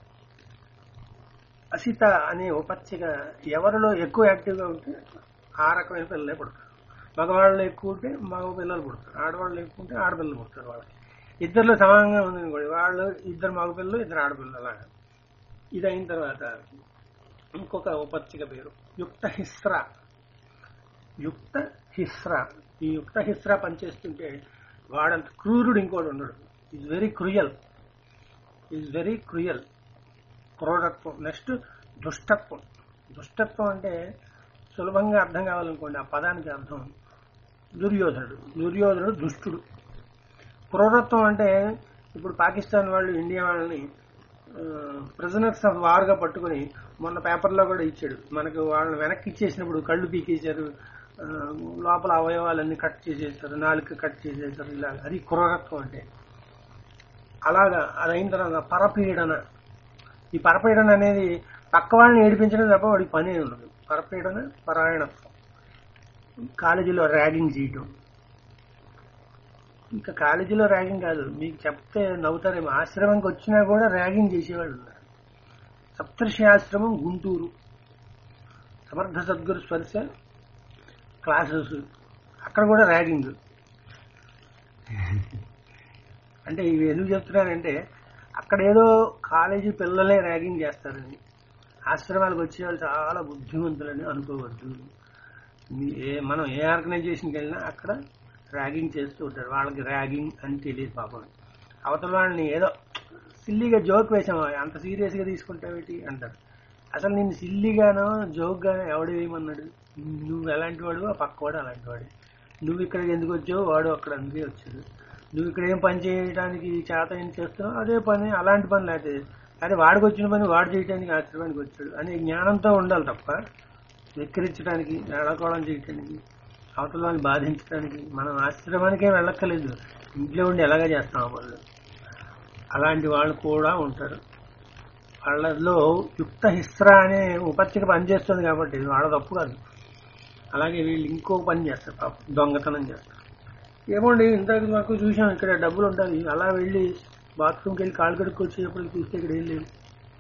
అసిత అనే ఉపచ్చిక ఎవరిలో ఎక్కువ యాక్టివ్గా ఉంటే ఆ రకమైన పిల్లలే పుడతారు మగవాళ్ళు ఎక్కువ ఉంటే మగ పిల్లలు పుడతారు ఆడవాళ్ళు ఎక్కువ ఉంటే ఆడపిల్లలు పుడతారు వాళ్ళకి ఇద్దరిలో సమానంగా ఉంది అనుకోండి వాళ్ళు ఇద్దరు మగ పిల్లలు ఇద్దరు ఆడపిల్లలు అలాగా ఇది అయిన తర్వాత ఇంకొక ఉపచ్చిక పేరు యుక్త హిస్ర యుక్త హిస్ర ఈ యుక్త హిస్ర పనిచేస్తుంటే వాడంత క్రూరుడు ఇంకోటి ఉండడు is very cruel is very cruel క్రూరత్వం నెక్స్ట్ దుష్టత్వం దుష్టత్వం అంటే సులభంగా అర్థం కావాలనుకోండి ఆ పదానికి అర్థం దుర్యోధనుడు దుర్యోధనుడు దుష్టుడు క్రూరత్వం అంటే ఇప్పుడు పాకిస్తాన్ వాళ్ళు ఇండియా వాళ్ళని ప్రిజనర్స్ ఆఫ్ వార్గా పట్టుకుని మొన్న పేపర్లో కూడా ఇచ్చాడు మనకు వాళ్ళని వెనక్కి ఇచ్చేసినప్పుడు కళ్ళు పీకేశారు ఆ, లోపల అవయవాలన్నీ కట్ చేసేసారు నాలుక కట్ చేసేసారు ఇలా అది క్రూరత్వం అంటే అలాగా అది అయిన తర్వాత పరపీడన ఈ పరపీడన అనేది పక్క వాళ్ళని ఏడిపించడం తప్ప వాడికి పని ఉండదు పరపీడన పరాయణత్వం కాలేజీలో ర్యాగింగ్ చేయటం ఇంకా కాలేజీలో ర్యాగింగ్ కాదు మీకు చెప్తే నవ్వుతారేమో ఆశ్రమంకి వచ్చినా కూడా ర్యాగింగ్ చేసేవాళ్ళు ఉన్నారు సప్తర్షి ఆశ్రమం గుంటూరు సమర్థ సద్గురు స్పర్శ క్లాసెస్ అక్కడ కూడా ర్యాగింగ్ అంటే ఇవి ఎందుకు చెప్తున్నానంటే అక్కడ ఏదో కాలేజీ పిల్లలే ర్యాగింగ్ చేస్తారని ఆశ్రమాలకు వచ్చే వాళ్ళు చాలా బుద్ధిమంతులని అనుకోవద్దు మీ- ఏ మనం ఏ ఆర్గనైజేషన్కి వెళ్ళినా అక్కడ ర్యాగింగ్ చేస్తూ ఉంటారు వాళ్ళకి ర్యాగింగ్ అని తెలియదు పాపం అవతల వాళ్ళని ఏదో సిల్లీగా జోక్ వేసాము అంత సీరియస్గా తీసుకుంటావేటి అంటారు అసలు నేను సిల్లీగానో జోక్గానో ఎవడు వేయమన్నాడు నువ్వు ఎలాంటి వాడు ఆ పక్కవాడు అలాంటి వాడు నువ్వు ఇక్కడికి ఎందుకు వచ్చావు వాడు అక్కడ అందుకే వచ్చాడు నువ్వు ఇక్కడ ఏం పని చేయడానికి చేత ఏం చేస్తున్నావు అదే పని అలాంటి పని లేకపోతే అదే వాడికి వచ్చిన పని వాడు చేయడానికి ఆశ్రమానికి వచ్చాడు అనే జ్ఞానంతో ఉండాలి తప్ప వెక్కిరించడానికి ఏడకోవడం చేయటానికి అవతల వాళ్ళని బాధించడానికి మనం ఆశ్రమానికే వెళ్ళక్కర్లేదు ఇంట్లో ఉండి ఎలాగ చేస్తాం ఆ పనులు అలాంటి వాళ్ళు కూడా ఉంటారు వాళ్ళలో యుక్త హిస్ర అనే ఉపత్తిక పనిచేస్తుంది కాబట్టి ఇది వాళ్ళ తప్పు కాదు అలాగే వీళ్ళు ఇంకో పని చేస్తారు పాపం దొంగతనం చేస్తారు ఏమోండి ఇంతకు మాకు చూసాం ఇక్కడ డబ్బులు ఉండాలి అలా వెళ్ళి బాత్రూమ్కి వెళ్ళి కాళ్ళు కడుక్కి వచ్చేటప్పుడు చూస్తే ఇక్కడ ఏం లేదు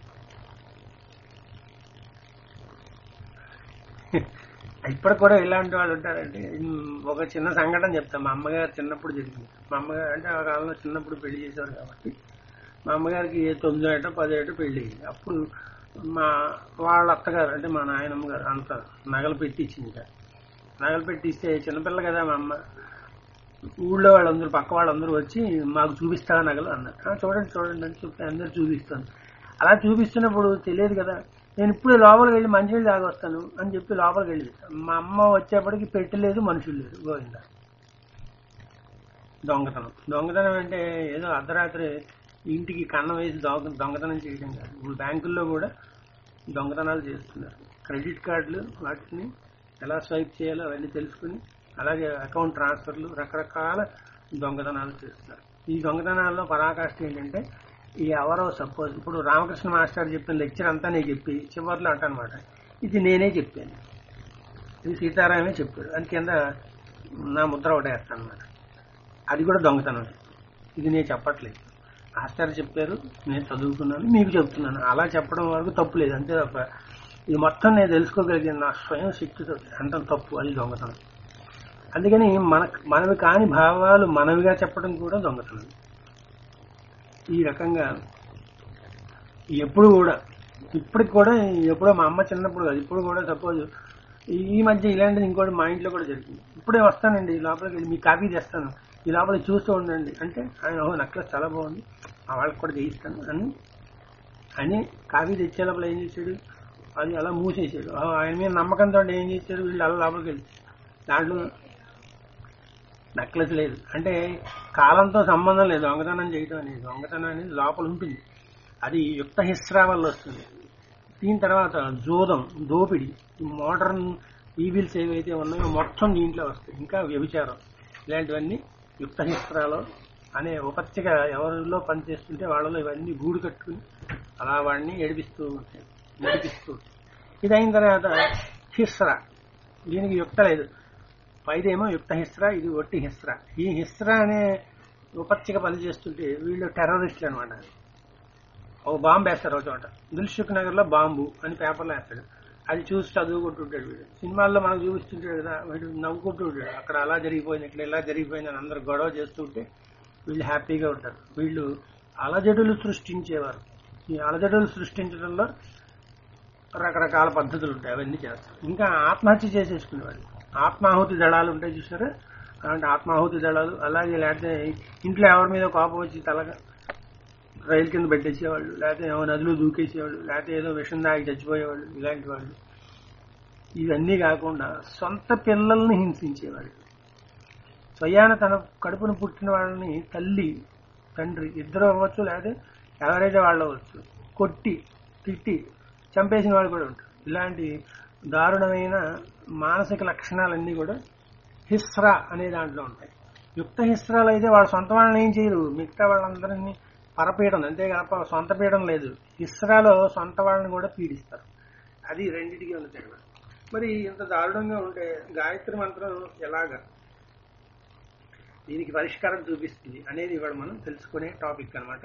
ఇప్పటికి కూడా ఇలాంటి వాళ్ళు ఉంటారంటే ఉమ్, ఒక చిన్న సంఘటన చెప్తాను మా అమ్మగారు చిన్నప్పుడు జరిగింది మా అమ్మగారు అంటే ఆ కాలంలో చిన్నప్పుడు పెళ్లి చేసేవారు కాబట్టి మా అమ్మగారికి ఏ తొమ్మిదో ఏటో పదో ఏటో పెళ్లి అయ్యింది అప్పుడు మా వాళ్ళ అత్తగారు అంటే మా నాయనమ్మ గారు అంత నగలు పెట్టి ఇచ్చింది ఇక. నగలు పెట్టి ఇస్తే చిన్నపిల్ల కదా మా అమ్మ ఊళ్ళో వాళ్ళందరూ పక్క వాళ్ళందరూ వచ్చి మాకు చూపిస్తారా నగలు అన్నారు "ఆ, చూడండి చూడండి అని చెప్పి అందరు చూపిస్తాను అలా చూపిస్తున్నప్పుడు తెలియదు కదా నేను ఇప్పుడే లోపలికి వెళ్ళి మంచినీళ్ళు తాగొస్తాను అని చెప్పి లోపలికి వెళ్ళి మా అమ్మ వచ్చేప్పటికి పెట్టలేదు మనుషులు లేరు గోవింద దొంగతనం దొంగతనం అంటే ఏదో అర్ధరాత్రి ఇంటికి కన్నం వేసి దొంగ దొంగతనం చేయడం కాదు ఇప్పుడు బ్యాంకుల్లో కూడా దొంగతనాలు చేస్తున్నారు క్రెడిట్ కార్డులు వాటిని ఎలా స్వైప్ చేయాలో అవన్నీ తెలుసుకుని అలాగే అకౌంట్ ట్రాన్స్ఫర్లు రకరకాల దొంగతనాలు చేస్తున్నారు ఈ దొంగతనాల్లో పరాకాష్ట ఏంటంటే ఈ ఎవరో సపోజ్ ఇప్పుడు రామకృష్ణ మాస్టర్ చెప్పిన లెక్చర్ అంతా నేను చెప్పి చివరిలో అంటనమాట ఇది నేనే చెప్పాను ఇది సీతారామే చెప్పాడు అని కింద నా ముద్ర ఒకటి వేస్తాను అనమాట అది కూడా దొంగతనం ఇది నేను చెప్పట్లేదు మాస్టర్ చెప్పారు నేను చదువుకున్నాను మీకు చెప్తున్నాను అలా చెప్పడం వరకు తప్పు లేదు అంతే తప్ప ఇది మొత్తం నేను తెలుసుకోగలిగింది నా స్వయం శక్తితో అంత తప్పు అది దొంగతనం అందుకని మన మనవి కాని భావాలు మనవిగా చెప్పడం కూడా దొంగతనం ఈ రకంగా ఎప్పుడు కూడా ఇప్పటికి కూడా ఎప్పుడో మా అమ్మ చిన్నప్పుడు కాదు ఇప్పుడు కూడా సపోజ్ ఈ మధ్య ఇలాంటిది ఇంకోటి మా ఇంట్లో కూడా జరిగింది ఇప్పుడే వస్తానండి ఈ లోపలికి వెళ్ళి మీ కాపీ తెస్తాను ఈ లోపల చూస్తూ ఉండండి అంటే ఆయన ఓ నెక్లెస్ చాలా బాగుంది ఆ వాళ్ళకి కూడా చేయిస్తాను అని అని కాపీ తెచ్చే లోపల ఏం చేశాడు అది అలా మూసేసాడు ఆ ఆయన మీద నమ్మకంతో ఏం చేశాడు వీళ్ళు అలా లోపలికి వెళ్ళి దాంట్లో నెక్లెస్ లేదు అంటే కాలంతో సంబంధం లేదు దొంగతనం చేయడం అనేది దొంగతనం అనేది లోపల ఉంటుంది అది యుక్త హిస్రా వల్ల వస్తుంది దీని తర్వాత జోదం దోపిడి మోడర్న్ ఈవిల్స్ ఏవైతే ఉన్నాయో మొత్తం దీంట్లో వస్తాయి ఇంకా వ్యభిచారం ఇలాంటివన్నీ యుక్త హిస్రాలో అనే ఉపత్తిక ఎవరిలో పనిచేస్తుంటే వాళ్ళలో ఇవన్నీ గూడు కట్టుకుని అలా వాడిని ఏడిపిస్తూ ఉంటాయి నడిపిస్తూ ఉంటాయి ఇది అయిన తర్వాత హిస్రా దీనికి యుక్త లేదు పైదేమో యుక్త హిస్రా ఇది ఒట్టి హిస్రా ఈ హిస్రా అనే ఉపత్తిక పనిచేస్తుంటే వీళ్ళు టెర్రరిస్టులు అనమాట ఒక బాంబు వేస్తారు ఒక చోట దిల్సుఖ్ నగర్ లో బాంబు అని పేపర్లో వేస్తాడు అది చూసి చదువుకుంటుంటాడు వీడు సినిమాల్లో మనకు చూపిస్తుంటాడు కదా వీడు నవ్వుకుంటూ ఉంటాడు అక్కడ అలా జరిగిపోయింది ఇక్కడ ఇలా జరిగిపోయింది అని అందరు గొడవ చేస్తుంటే వీళ్ళు హ్యాపీగా ఉంటారు వీళ్ళు అలజడులు సృష్టించేవారు ఈ అలజడులు సృష్టించడంలో రకరకాల పద్ధతులు ఉంటాయి అవన్నీ చేస్తారు ఇంకా ఆత్మహత్య చేసేసుకునేవాడు ఆత్మాహుతి దళాలు ఉంటాయి చూసారా అలాంటి ఆత్మాహుతి దళాలు అలాగే లేకపోతే ఇంట్లో ఎవరి మీద కోపం వచ్చి తలగా రైలు కింద పెట్టేసేవాళ్ళు లేకపోతే ఏమో నదిలో దూకేసేవాళ్ళు లేకపోతే ఏదో విషం దాగి చచ్చిపోయేవాళ్ళు ఇలాంటి వాళ్ళు ఇవన్నీ కాకుండా సొంత పిల్లల్ని హింసించేవాళ్ళు స్వయాన తన కడుపును పుట్టిన వాళ్ళని తల్లి తండ్రి ఇద్దరు అవ్వచ్చు లేకపోతే ఎవరైతే వాళ్ళు అవ్వచ్చు కొట్టి తిట్టి చంపేసిన వాళ్ళు కూడా ఉంటారు ఇలాంటి దారుణమైన మానసిక లక్షణాలన్నీ కూడా హిస్రా అనే దాంట్లో ఉంటాయి యుక్త హిస్రాలు అయితే వాళ్ళ సొంత వాళ్ళని ఏం చేయరు మిగతా వాళ్ళందరినీ పరపీడన అంతేకాక సొంత పీడన లేదు ఇస్రాలో సొంత వాళ్ళని కూడా పీడిస్తారు అది రెండింటికి ఉన్న తేడా మరి ఇంత దారుణంగా ఉంటే గాయత్రి మంత్రం ఎలాగా దీనికి పరిష్కారం చూపిస్తుంది అనేది ఇవాళ మనం తెలుసుకునే టాపిక్ అనమాట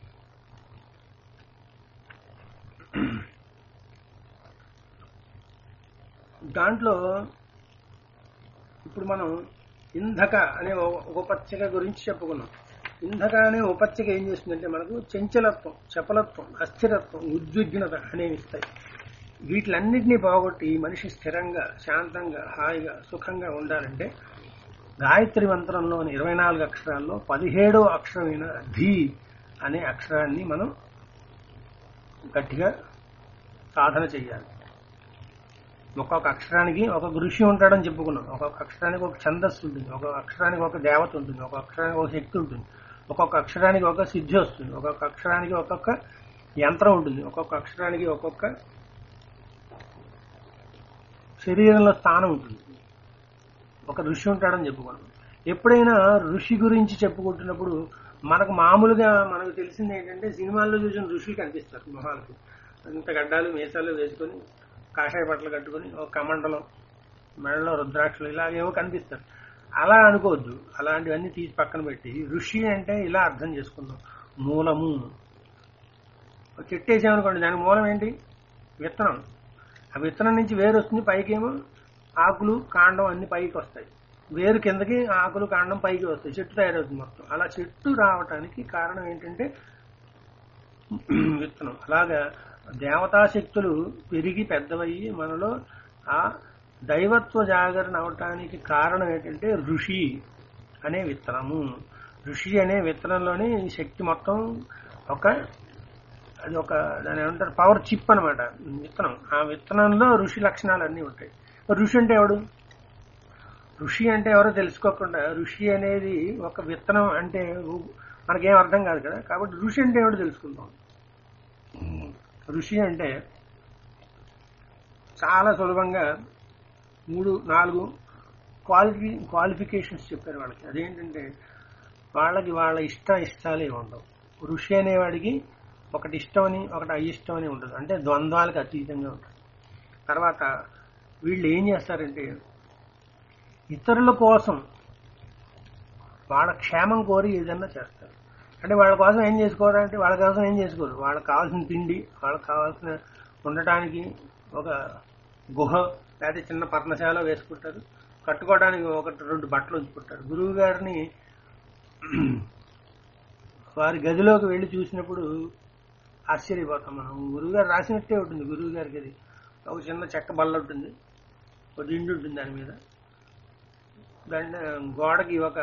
దాంట్లో ఇప్పుడు మనం ఇంధక అనే ఉపపత్రిక గురించి చెప్పుకున్నాం ఇంధక అనే ఉపత్తిక ఏం చేస్తుందంటే మనకు చంచలత్వం చపలత్వం అస్థిరత్వం ఉద్విగ్నత అనేవి ఇస్తాయి వీటిలన్నింటినీ పోగొట్టి మనిషి స్థిరంగా శాంతంగా హాయిగా సుఖంగా ఉండాలంటే గాయత్రి మంత్రంలోని ఇరవై నాలుగు అక్షరాల్లో పదిహేడో అక్షరమైన ధీ అనే అక్షరాన్ని మనం గట్టిగా సాధన చేయాలి ఒక్కొక్క అక్షరానికి ఒక ఋషి ఉంటాడని చెప్పుకున్నాం ఒక్కొక్క అక్షరానికి ఒక ఛందస్సు ఉంటుంది ఒక్కొక్క అక్షరానికి ఒక దేవత ఉంటుంది ఒక్కొక్క అక్షరానికి ఒక శక్తి ఉంటుంది ఒక్కొక్క అక్షరానికి ఒక సిద్ధి వస్తుంది ఒక్కొక్క అక్షరానికి ఒక్కొక్క యంత్రం ఉంటుంది ఒక్కొక్క అక్షరానికి ఒక్కొక్క శరీరంలో స్థానం ఉంటుంది ఒక ఋషి ఉంటాడని చెప్పుకున్నాం ఎప్పుడైనా ఋషి గురించి చెప్పుకుంటున్నప్పుడు మనకు మామూలుగా మనకు తెలిసింది ఏంటంటే సినిమాల్లో చూసిన ఋషులు కనిపిస్తారు మొహాలకు ఇంత గడ్డాలు మీసాలు వేసుకొని కాషాయ బట్టలు కట్టుకొని ఒక కమండలం మెడలో రుద్రాక్షలు ఇలాగేవో కనిపిస్తారు అలా అనుకోవద్దు అలాంటివన్నీ తీసి పక్కన పెట్టి ఋషి అంటే ఇలా అర్థం చేసుకుందాం మూలము చెట్టు వేసామనుకోండి దాని మూలం ఏంటి విత్తనం ఆ విత్తనం నుంచి వేరు వస్తుంది పైకేమో ఆకులు కాండం అన్ని పైకి వస్తాయి వేరు కిందకి ఆకులు కాండం పైకి వస్తాయి చెట్టు తయారవుతుంది మొత్తం అలా చెట్టు రావటానికి కారణం ఏంటంటే విత్తనం అలాగా దేవతా శక్తులు పెరిగి పెద్దవయ్యి మనలో ఆ దైవత్వ జాగరణ అవటానికి కారణం ఏంటంటే ఋషి అనే విత్తనము ఋషి అనే విత్తనంలోని ఈ శక్తి మొత్తం ఒక అది ఒక దాని ఏమంటారు పవర్ చిప్ అనమాట విత్తనం ఆ విత్తనంలో ఋషి లక్షణాలు అన్నీ ఉంటాయి ఋషి అంటే ఎవడు ఋషి అంటే ఎవరో తెలుసుకోకుండా ఋషి అనేది ఒక విత్తనం అంటే మనకేం అర్థం కాదు కదా కాబట్టి ఋషి అంటే ఏమిటో తెలుసుకుందాం ఋషి అంటే చాలా సులభంగా మూడు నాలుగు క్వాలిఫి క్వాలిఫికేషన్స్ చెప్పారు వాళ్ళకి అదేంటంటే వాళ్ళకి వాళ్ళ ఇష్ట ఇష్టాలే ఉండవు ఋషి అనేవాడికి ఒకటి ఇష్టమని ఒకటి అయిష్టమని ఉండదు అంటే ద్వంద్వాలకు అతీతంగా ఉంటుంది తర్వాత వీళ్ళు ఏం చేస్తారంటే ఇతరుల కోసం వాళ్ళ క్షేమం కోరి ఏదన్నా చేస్తారు అంటే వాళ్ళ కోసం ఏం చేసుకోరు అంటే వాళ్ళ కోసం ఏం చేసుకోరు వాళ్ళకి కావాల్సిన తిండి వాళ్ళకి కావాల్సిన ఉండటానికి ఒక గుహ లేకపోతే చిన్న పర్ణశాల వేసుకుంటారు కట్టుకోవడానికి ఒకటి రెండు బట్టలు ఉంచుకుంటారు గురువు గారిని వారి గదిలోకి వెళ్ళి చూసినప్పుడు ఆశ్చర్యపోతాం మనం గురువుగారు రాసినట్టే ఉంటుంది గురువు గారికి అది ఒక చిన్న చెక్క బల్ల ఉంటుంది ఒక దిండు ఉంటుంది దాని మీద దాని గోడకి ఒక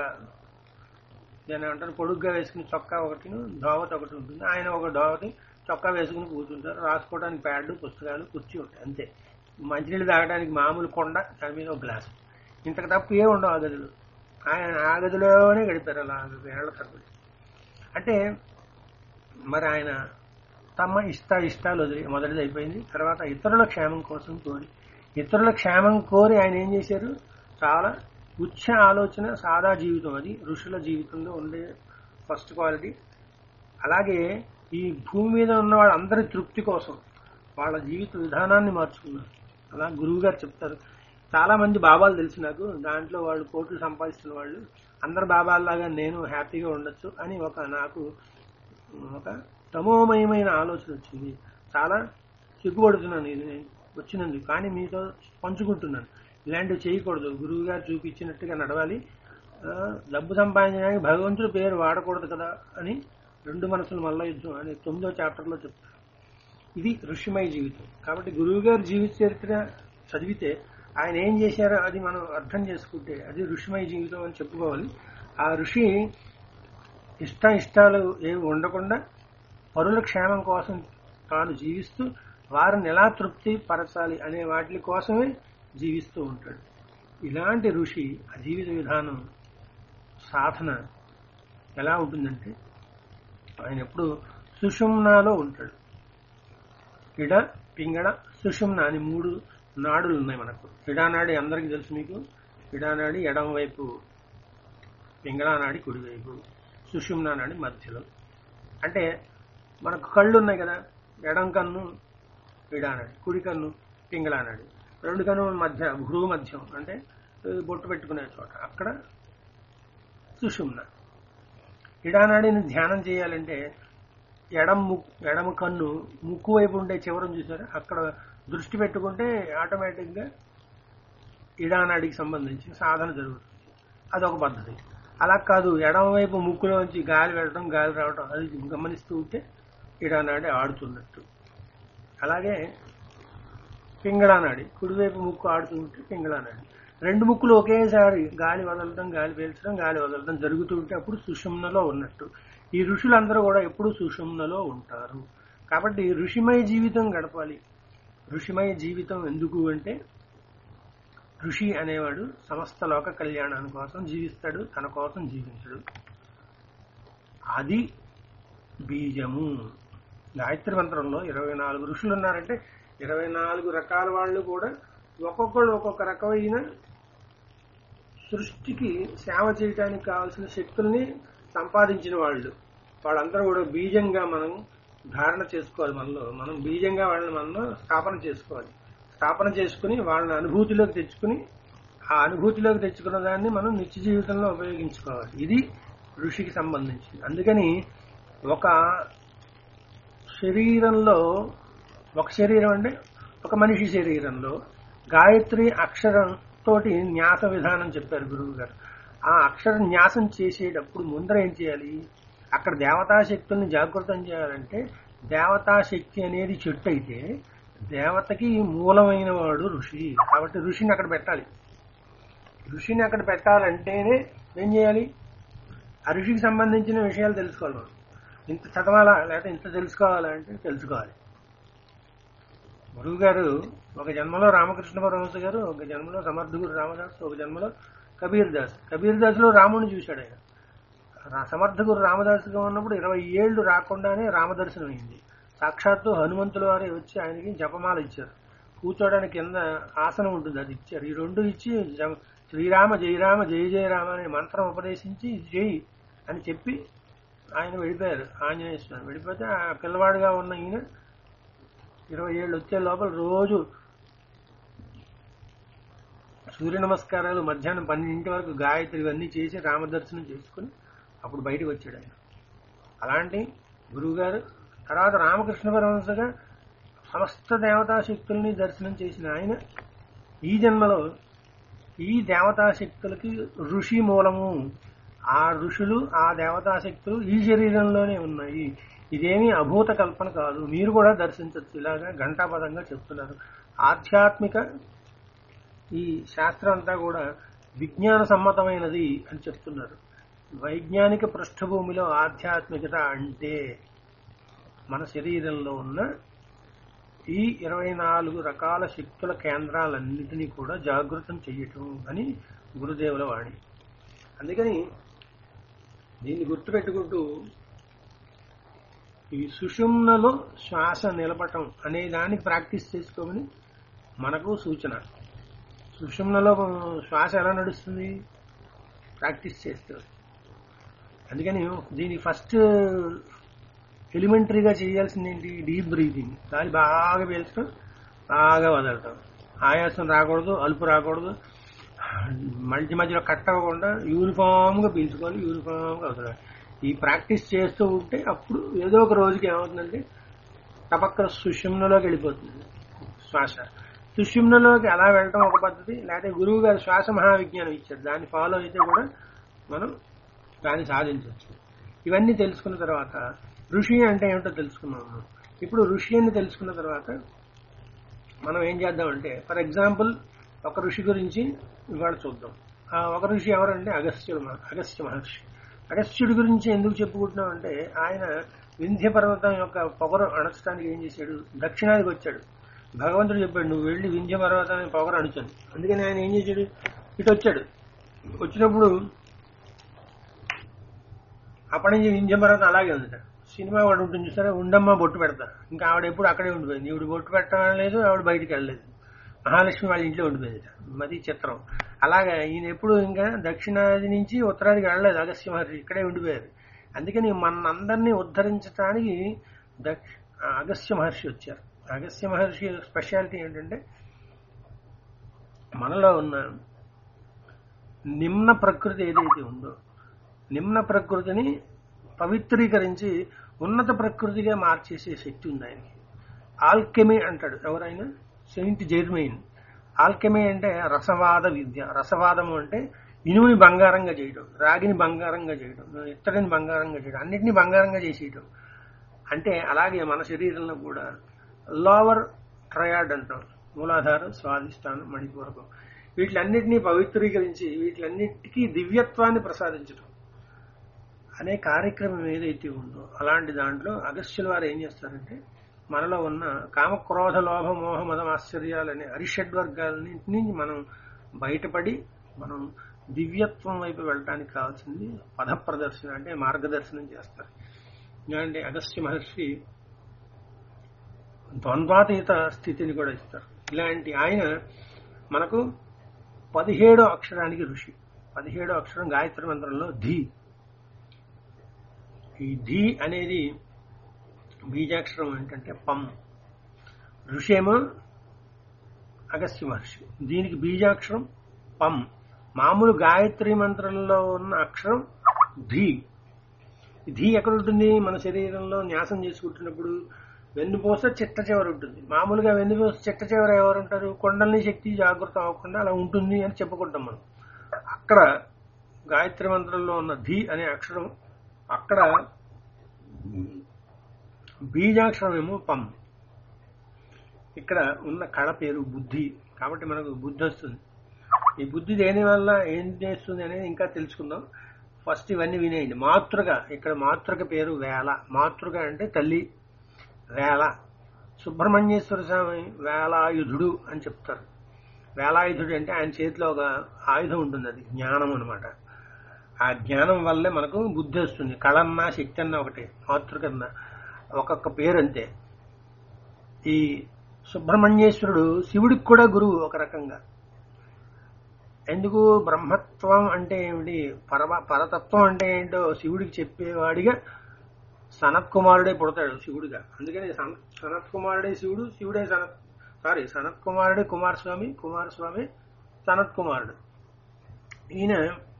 దాని ఏమంటారు పొడుగ్గా వేసుకుని చొక్కా ఒకటి దోవత ఒకటి ఉంటుంది ఆయన ఒక దోవతి చొక్కా వేసుకుని కూర్చుంటారు రాసుకోవడానికి ప్యాడ్ పుస్తకాలు కుర్చీ ఉంటాయి అంతే మంచినీళ్ళు తాగడానికి మామూలు కొండ దాని మీద ఒక గ్లాస్ ఇంతకు తప్ప ఏ ఉండవు ఆ గదిలో ఆయన ఆ గదిలోనే గడిపారు అలా ఏళ్ల తరబడి అంటే మరి ఆయన తమ ఇష్ట ఇష్టాలు వదిలి మొదటిది అయిపోయింది తర్వాత ఇతరుల క్షేమం కోసం కోరి ఇతరుల క్షేమం కోరి ఆయన ఏం చేశారు చాలా ఉచ్చ ఆలోచన సాదా జీవితం అది ఋషుల జీవితంలో ఉండే ఫస్ట్ క్వాలిటీ అలాగే ఈ భూమి మీద ఉన్న వాళ్ళందరి తృప్తి కోసం వాళ్ళ జీవిత విధానాన్ని మార్చుకున్నారు అలా గురువు గారు చెప్తారు చాలా మంది బాబాలు తెలుసు నాకు దాంట్లో వాళ్ళు కోట్లు సంపాదిస్తున్న వాళ్ళు అందరు బాబాల్లాగా నేను హ్యాపీగా ఉండొచ్చు అని ఒక నాకు ఒక తమోమయమైన ఆలోచన వచ్చింది చాలా సిగ్గుపడుతున్నాను ఇది నేను వచ్చినందుకు కానీ మీతో పంచుకుంటున్నాను ఇలాంటివి చేయకూడదు గురువు గారు చూపించినట్టుగా నడవాలి ఆ, డబ్బు సంపాదించడానికి భగవంతుడి పేరు వాడకూడదు కదా అని రెండు మనసులు మల్ల యుద్ధం అని తొమ్మిదో చాప్టర్లో చెప్తారు ఇది ఋషిమయ జీవితం కాబట్టి గురువు గారి జీవిత చరిత్ర చదివితే ఆయన ఏం చేశారో అది మనం అర్థం చేసుకుంటే అది ఋషిమయ జీవితం అని చెప్పుకోవాలి ఆ ఋషి ఇష్ట ఇష్టాలు ఏమి ఉండకుండా పరుల క్షేమం కోసం తాను జీవిస్తూ వారిని ఎలా తృప్తి పరచాలి అనే వాటి కోసమే జీవిస్తూ ఉంటాడు ఇలాంటి ఋషి ఆ జీవిత విధానం సాధన ఎలా ఉంటుందంటే ఆయన ఎప్పుడు సుషుమ్నాలో ఉంటాడు ఇడ పింగళ సుషుమ్న అని మూడు నాడులు ఉన్నాయి మనకు ఇడానాడి అందరికీ తెలుసు మీకు ఇడానాడి ఎడం వైపు పింగళానాడి కుడివైపు సుషుమ్నా నాడి మధ్యలో అంటే మనకు కళ్ళు ఉన్నాయి కదా ఎడం కన్ను ఇడానాడి కుడి కన్ను పింగళానాడి రెండు కన్నుల మధ్య భృగు మధ్యం అంటే ఈ బొట్టు పెట్టుకునే చోట అక్కడ సుషుమ్న ఇడానాడిని ధ్యానం చేయాలంటే ఎడం ముక్కు ఎడమ కన్ను ముక్కు వైపు ఉండే చివరం చూసారా అక్కడ దృష్టి పెట్టుకుంటే ఆటోమేటిక్గా ఇడానాడికి సంబంధించిన సాధన జరుగుతుంది అదొక పద్ధతి అలా కాదు ఎడమ వైపు ముక్కులోంచి గాలి వెళ్ళడం గాలి రావడం అది గమనిస్తూ ఉంటే ఇడానాడి ఆడుతున్నట్టు అలాగే పింగళానాడి కుడివైపు ముక్కు ఆడుతూ ఉంటే పింగళానాడి రెండు ముక్కులు ఒకేసారి గాలి వదలడం గాలి పీల్చడం గాలి వదలడం జరుగుతూ ఉంటే అప్పుడు సుషుమ్నలో ఉన్నట్టు ఈ ఋషులందరూ కూడా ఎప్పుడు సుషుమ్నలో ఉంటారు కాబట్టి ఋషిమయ జీవితం గడపాలి ఋషిమయ జీవితం ఎందుకు అంటే ఋషి అనేవాడు సమస్త లోక కళ్యాణాని కోసం జీవిస్తాడు తన కోసం జీవించడు అది బీజము గాయత్రి మంత్రంలో ఇరవై నాలుగు ఋషులు ఉన్నారంటే ఇరవై నాలుగు రకాల వాళ్ళు కూడా ఒక్కొక్కళ్ళు ఒక్కొక్క రకమైన సృష్టికి సేవ చేయడానికి కావాల్సిన శక్తుల్ని సంపాదించిన వాళ్ళు వాళ్ళందరూ కూడా బీజంగా మనం ధారణ చేసుకోవాలి మనలో మనం బీజంగా వాళ్ళని మనం స్థాపన చేసుకోవాలి స్థాపన చేసుకుని వాళ్ళని అనుభూతిలోకి తెచ్చుకుని ఆ అనుభూతిలోకి తెచ్చుకున్న దాన్ని మనం నిత్య జీవితంలో ఉపయోగించుకోవాలి ఇది ఋషికి సంబంధించింది అందుకని ఒక శరీరంలో ఒక శరీరం అంటే ఒక మనిషి శరీరంలో గాయత్రి అక్షరం తోటి న్యాస విధానం చెప్పారు గురువు గారు ఆ అక్షర న్యాసం చేసేటప్పుడు ముందర ఏం చేయాలి అక్కడ దేవతా శక్తుల్ని జాగృతం చేయాలంటే దేవతా శక్తి అనేది చెట్టు అయితే దేవతకి మూలమైన వాడు ఋషి కాబట్టి ఋషిని అక్కడ పెట్టాలి ఋషిని అక్కడ పెట్టాలంటేనే ఏం చేయాలి ఆ ఋషికి సంబంధించిన విషయాలు తెలుసుకోవాలి మనం ఇంత చదవాలా లేకపోతే ఇంత తెలుసుకోవాలా అంటే తెలుసుకోవాలి గురువు గారు ఒక జన్మలో రామకృష్ణ పరమహంస గారు ఒక జన్మలో సమర్థగురు రామదాస్ ఒక జన్మలో కబీర్ దాస్ కబీర్ దాస్ లో రాముడిని చూశాడు ఆయన రా- సమర్థ గురు రామదాసుగా ఉన్నప్పుడు ఇరవై ఏళ్ళు రాకుండానే రామదర్శనం అయింది సాక్షాత్తు హనుమంతుల వారే వచ్చి ఆయనకి జపమాల ఇచ్చారు కూర్చోడానికి కింద ఆసనం ఉంటుంది అది ఇచ్చారు ఈ రెండు ఇచ్చి జ- శ్రీరామ జయరామ జయ జయరామ అనే మంత్రం ఉపదేశించి ఇది చేయి అని చెప్పి ఆయన వెళ్ళిపోయారు ఆంజనేయ స్వామి వెళ్ళిపోతే ఆ పిల్లవాడుగా ఉన్న ఈయన ఇరవై ఏళ్ళు వచ్చే లోపల రోజు సూర్య నమస్కారాలు మధ్యాహ్నం పన్నెండింటి వరకు గాయత్రి ఇవన్నీ చేసి రామదర్శనం చేసుకుని అప్పుడు బయటకు వచ్చాడు ఆయన అలాంటి గురువుగారు తర్వాత రామకృష్ణ పరమహంసగా సమస్త దేవతా శక్తుల్ని దర్శనం చేసిన ఆయన ఈ జన్మలో ఈ దేవతా శక్తులకి ఋషి మూలము ఆ ఋషులు ఆ దేవతా శక్తులు ఈ శరీరంలోనే ఉన్నాయి ఇదేమీ అభూత కల్పన కాదు మీరు కూడా దర్శించవచ్చు ఇలాగా ఘంటాపదంగా చెప్తున్నారు ఆధ్యాత్మిక ఈ శాస్త్రం అంతా కూడా విజ్ఞాన సమ్మతమైనది అని చెప్తున్నారు వైజ్ఞానిక పృష్ఠభూమిలో ఆధ్యాత్మికత అంటే మన శరీరంలో ఉన్న ఈ ఇరవై నాలుగు రకాల శక్తుల కేంద్రాలన్నిటినీ కూడా జాగృతం చెయ్యటం అని గురుదేవుల వాణి అందుకని దీన్ని గుర్తుపెట్టుకుంటూ ఈ సుషుమ్నలో శ్వాస నిలపటం అనే దానికి ప్రాక్టీస్ చేసుకోమని మనకు సూచన సుషుమ్నలో శ్వాస ఎలా నడుస్తుంది ప్రాక్టీస్ చేస్తారు అందుకని దీనికి ఫస్ట్ ఎలిమెంటరీగా చేయాల్సింది ఏంటి డీప్ బ్రీతింగ్ గాలి బాగా పీల్చడం బాగా వదలటం ఆయాసం రాకూడదు అలుపు రాకూడదు మధ్య మధ్యలో కట్ అవ్వకుండా యూనిఫామ్గా పీల్చుకోవాలి యూనిఫామ్గా వదలాలి ఈ ప్రాక్టీస్ చేస్తూ ఉంటే అప్పుడు ఏదో ఒక రోజుకి ఏమవుతుందంటే టపక్క సుషుమ్నలోకి వెళ్ళిపోతుంది శ్వాస సుషుమ్నలోకి అలా వెళ్ళటం ఒక పద్ధతి లేకపోతే గురువు గారు శ్వాస మహావిజ్ఞానం ఇచ్చారు దాన్ని ఫాలో అయితే కూడా మనం దాన్ని సాధించవచ్చు ఇవన్నీ తెలుసుకున్న తర్వాత ఋషి అంటే ఏమిటో తెలుసుకున్నాము ఇప్పుడు ఋషి అని తెలుసుకున్న తర్వాత మనం ఏం చేద్దామంటే ఫర్ ఎగ్జాంపుల్ ఒక ఋషి గురించి ఇవాళ చూద్దాం ఆ ఒక ఋషి ఎవరంటే అగస్త్యుడు మ- అగస్త్య మహర్షి అగస్త్యుడి గురించి ఎందుకు చెప్పుకుంటున్నాం అంటే ఆయన వింధ్య పర్వతం యొక్క పొగరు అణచడానికి ఏం చేశాడు దక్షిణాదికి వచ్చాడు భగవంతుడు చెప్పాడు నువ్వు వెళ్ళి వింధ్య పర్వతాన్ని పొగరు అణుచండి అందుకని ఆయన ఏం చేశాడు ఇటు వచ్చాడు వచ్చినప్పుడు అప్పటి నుంచి వింధ్య పర్వతం అలాగే ఉంది సినిమా వాడు ఉంటుంది చూసారా ఉండమ్మ బొట్టు పెడతా ఇంకా ఆవిడ ఎప్పుడు అక్కడే ఉండిపోయింది ఈవిడ బొట్టు పెట్టడం లేదు ఆవిడ బయటికి వెళ్ళలేదు మహాలక్ష్మి వాళ్ళ ఇంట్లో ఉండిపోయింది మది చిత్రం అలాగా ఈయన ఎప్పుడు ఇంకా దక్షిణాది నుంచి ఉత్తరాదికి వెళ్ళలేదు అగస్త్య మహర్షి ఇక్కడే ఉండిపోయారు అందుకని మనందరినీ ఉద్ధరించడానికి దక్ష అగస్త్య మహర్షి వచ్చారు అగస్త్య మహర్షి స్పెషాలిటీ ఏంటంటే మనలో ఉన్న నిమ్న ప్రకృతి ఏదైతే ఉందో నిమ్న ప్రకృతిని పవిత్రీకరించి ఉన్నత ప్రకృతిగా మార్చేసే శక్తి ఉంది ఆయనకి ఆల్కెమీ అంటాడు ఎవరైనా సెయింట్ జెర్మైన్ ఆల్కెమీ అంటే రసవాద విద్య రసవాదము అంటే ఇనుముని బంగారంగా చేయడం రాగిని బంగారంగా చేయడం ఇత్తడిని బంగారంగా చేయడం అన్నిటిని బంగారంగా చేసేయడం అంటే అలాగే మన శరీరంలో కూడా లోవర్ ట్రయాడ్ అంటాం మూలాధారం స్వాధిష్టానం మణిపూరకం వీటిలన్నిటినీ పవిత్రీకరించి వీటిలన్నిటికీ దివ్యత్వాన్ని ప్రసాదించడం అనే కార్యక్రమం ఏదైతే ఉందో అలాంటి దాంట్లో అగస్త్యుల వారు ఏం చేస్తారంటే మనలో ఉన్న కామక్రోధ లోభ మోహ మదం ఆశ్చర్యాలనే అరిషడ్వర్గాలన్నింటినీ మనం బయటపడి మనం దివ్యత్వం వైపు వెళ్ళటానికి కావాల్సింది పద ప్రదర్శన అంటే మార్గదర్శనం చేస్తారు ఎందుకంటే అగస్త్య మహర్షి ద్వంద్వాతీత స్థితిని కూడా ఇస్తారు ఇలాంటి ఆయన మనకు పదిహేడో అక్షరానికి ఋషి పదిహేడో అక్షరం గాయత్రి మంత్రంలో ధీ ఈ ధీ అనేది బీజాక్షరం ఏంటంటే పం ఋషేమో అగస్త్య మహర్షి దీనికి బీజాక్షరం పం మామూలు గాయత్రి మంత్రంలో ఉన్న అక్షరం ధీ ఈ ధీ ఎక్కడ ఉంటుంది మన శరీరంలో న్యాసం చేసుకుంటున్నప్పుడు వెన్నుపూస చిట్ట చివర ఉంటుంది మామూలుగా వెన్నుపూస చిట్ట చివర ఎవరు ఉంటారు కొండల్ని శక్తి జాగృతం అవ్వకుండా అలా ఉంటుంది అని చెప్పుకుంటాం మనం అక్కడ గాయత్రి మంత్రంలో ఉన్న ధీ అనే అక్షరం అక్కడ బీజాక్షరం ఏమో పం ఇక్కడ ఉన్న కళ పేరు బుద్ధి కాబట్టి మనకు బుద్ధి వస్తుంది ఈ బుద్ధి దేని వల్ల ఏం చేస్తుంది అనేది ఇంకా తెలుసుకుందాం ఫస్ట్ ఇవన్నీ వినేయండి మాతృక ఇక్కడ మాతృక పేరు వేల మాతృక అంటే తల్లి వేల సుబ్రహ్మణ్యేశ్వర స్వామి వేలాయుధుడు అని చెప్తారు వేలాయుధుడు అంటే ఆయన చేతిలో ఒక ఆయుధం ఉంటుంది అది జ్ఞానం అనమాట ఆ జ్ఞానం వల్లే మనకు బుద్ధి వస్తుంది కళన్నా శక్తి అన్న ఒకటే మాతృకన్నా ఒక్కొక్క పేరు అంతే ఈ సుబ్రహ్మణ్యేశ్వరుడు శివుడికి కూడా గురువు ఒక రకంగా ఎందుకు బ్రహ్మత్వం అంటే ఏమిటి పరమ పరతత్వం అంటే ఏంటో శివుడికి చెప్పేవాడిగా సనత్ కుమారుడే పుడతాడు శివుడిగా అందుకని సన- సనత్ కుమారుడే శివుడు శివుడే సనత్ సారీ సనత్ కుమారుడే కుమారస్వామి కుమారస్వామి సనత్ కుమారుడు ఈయన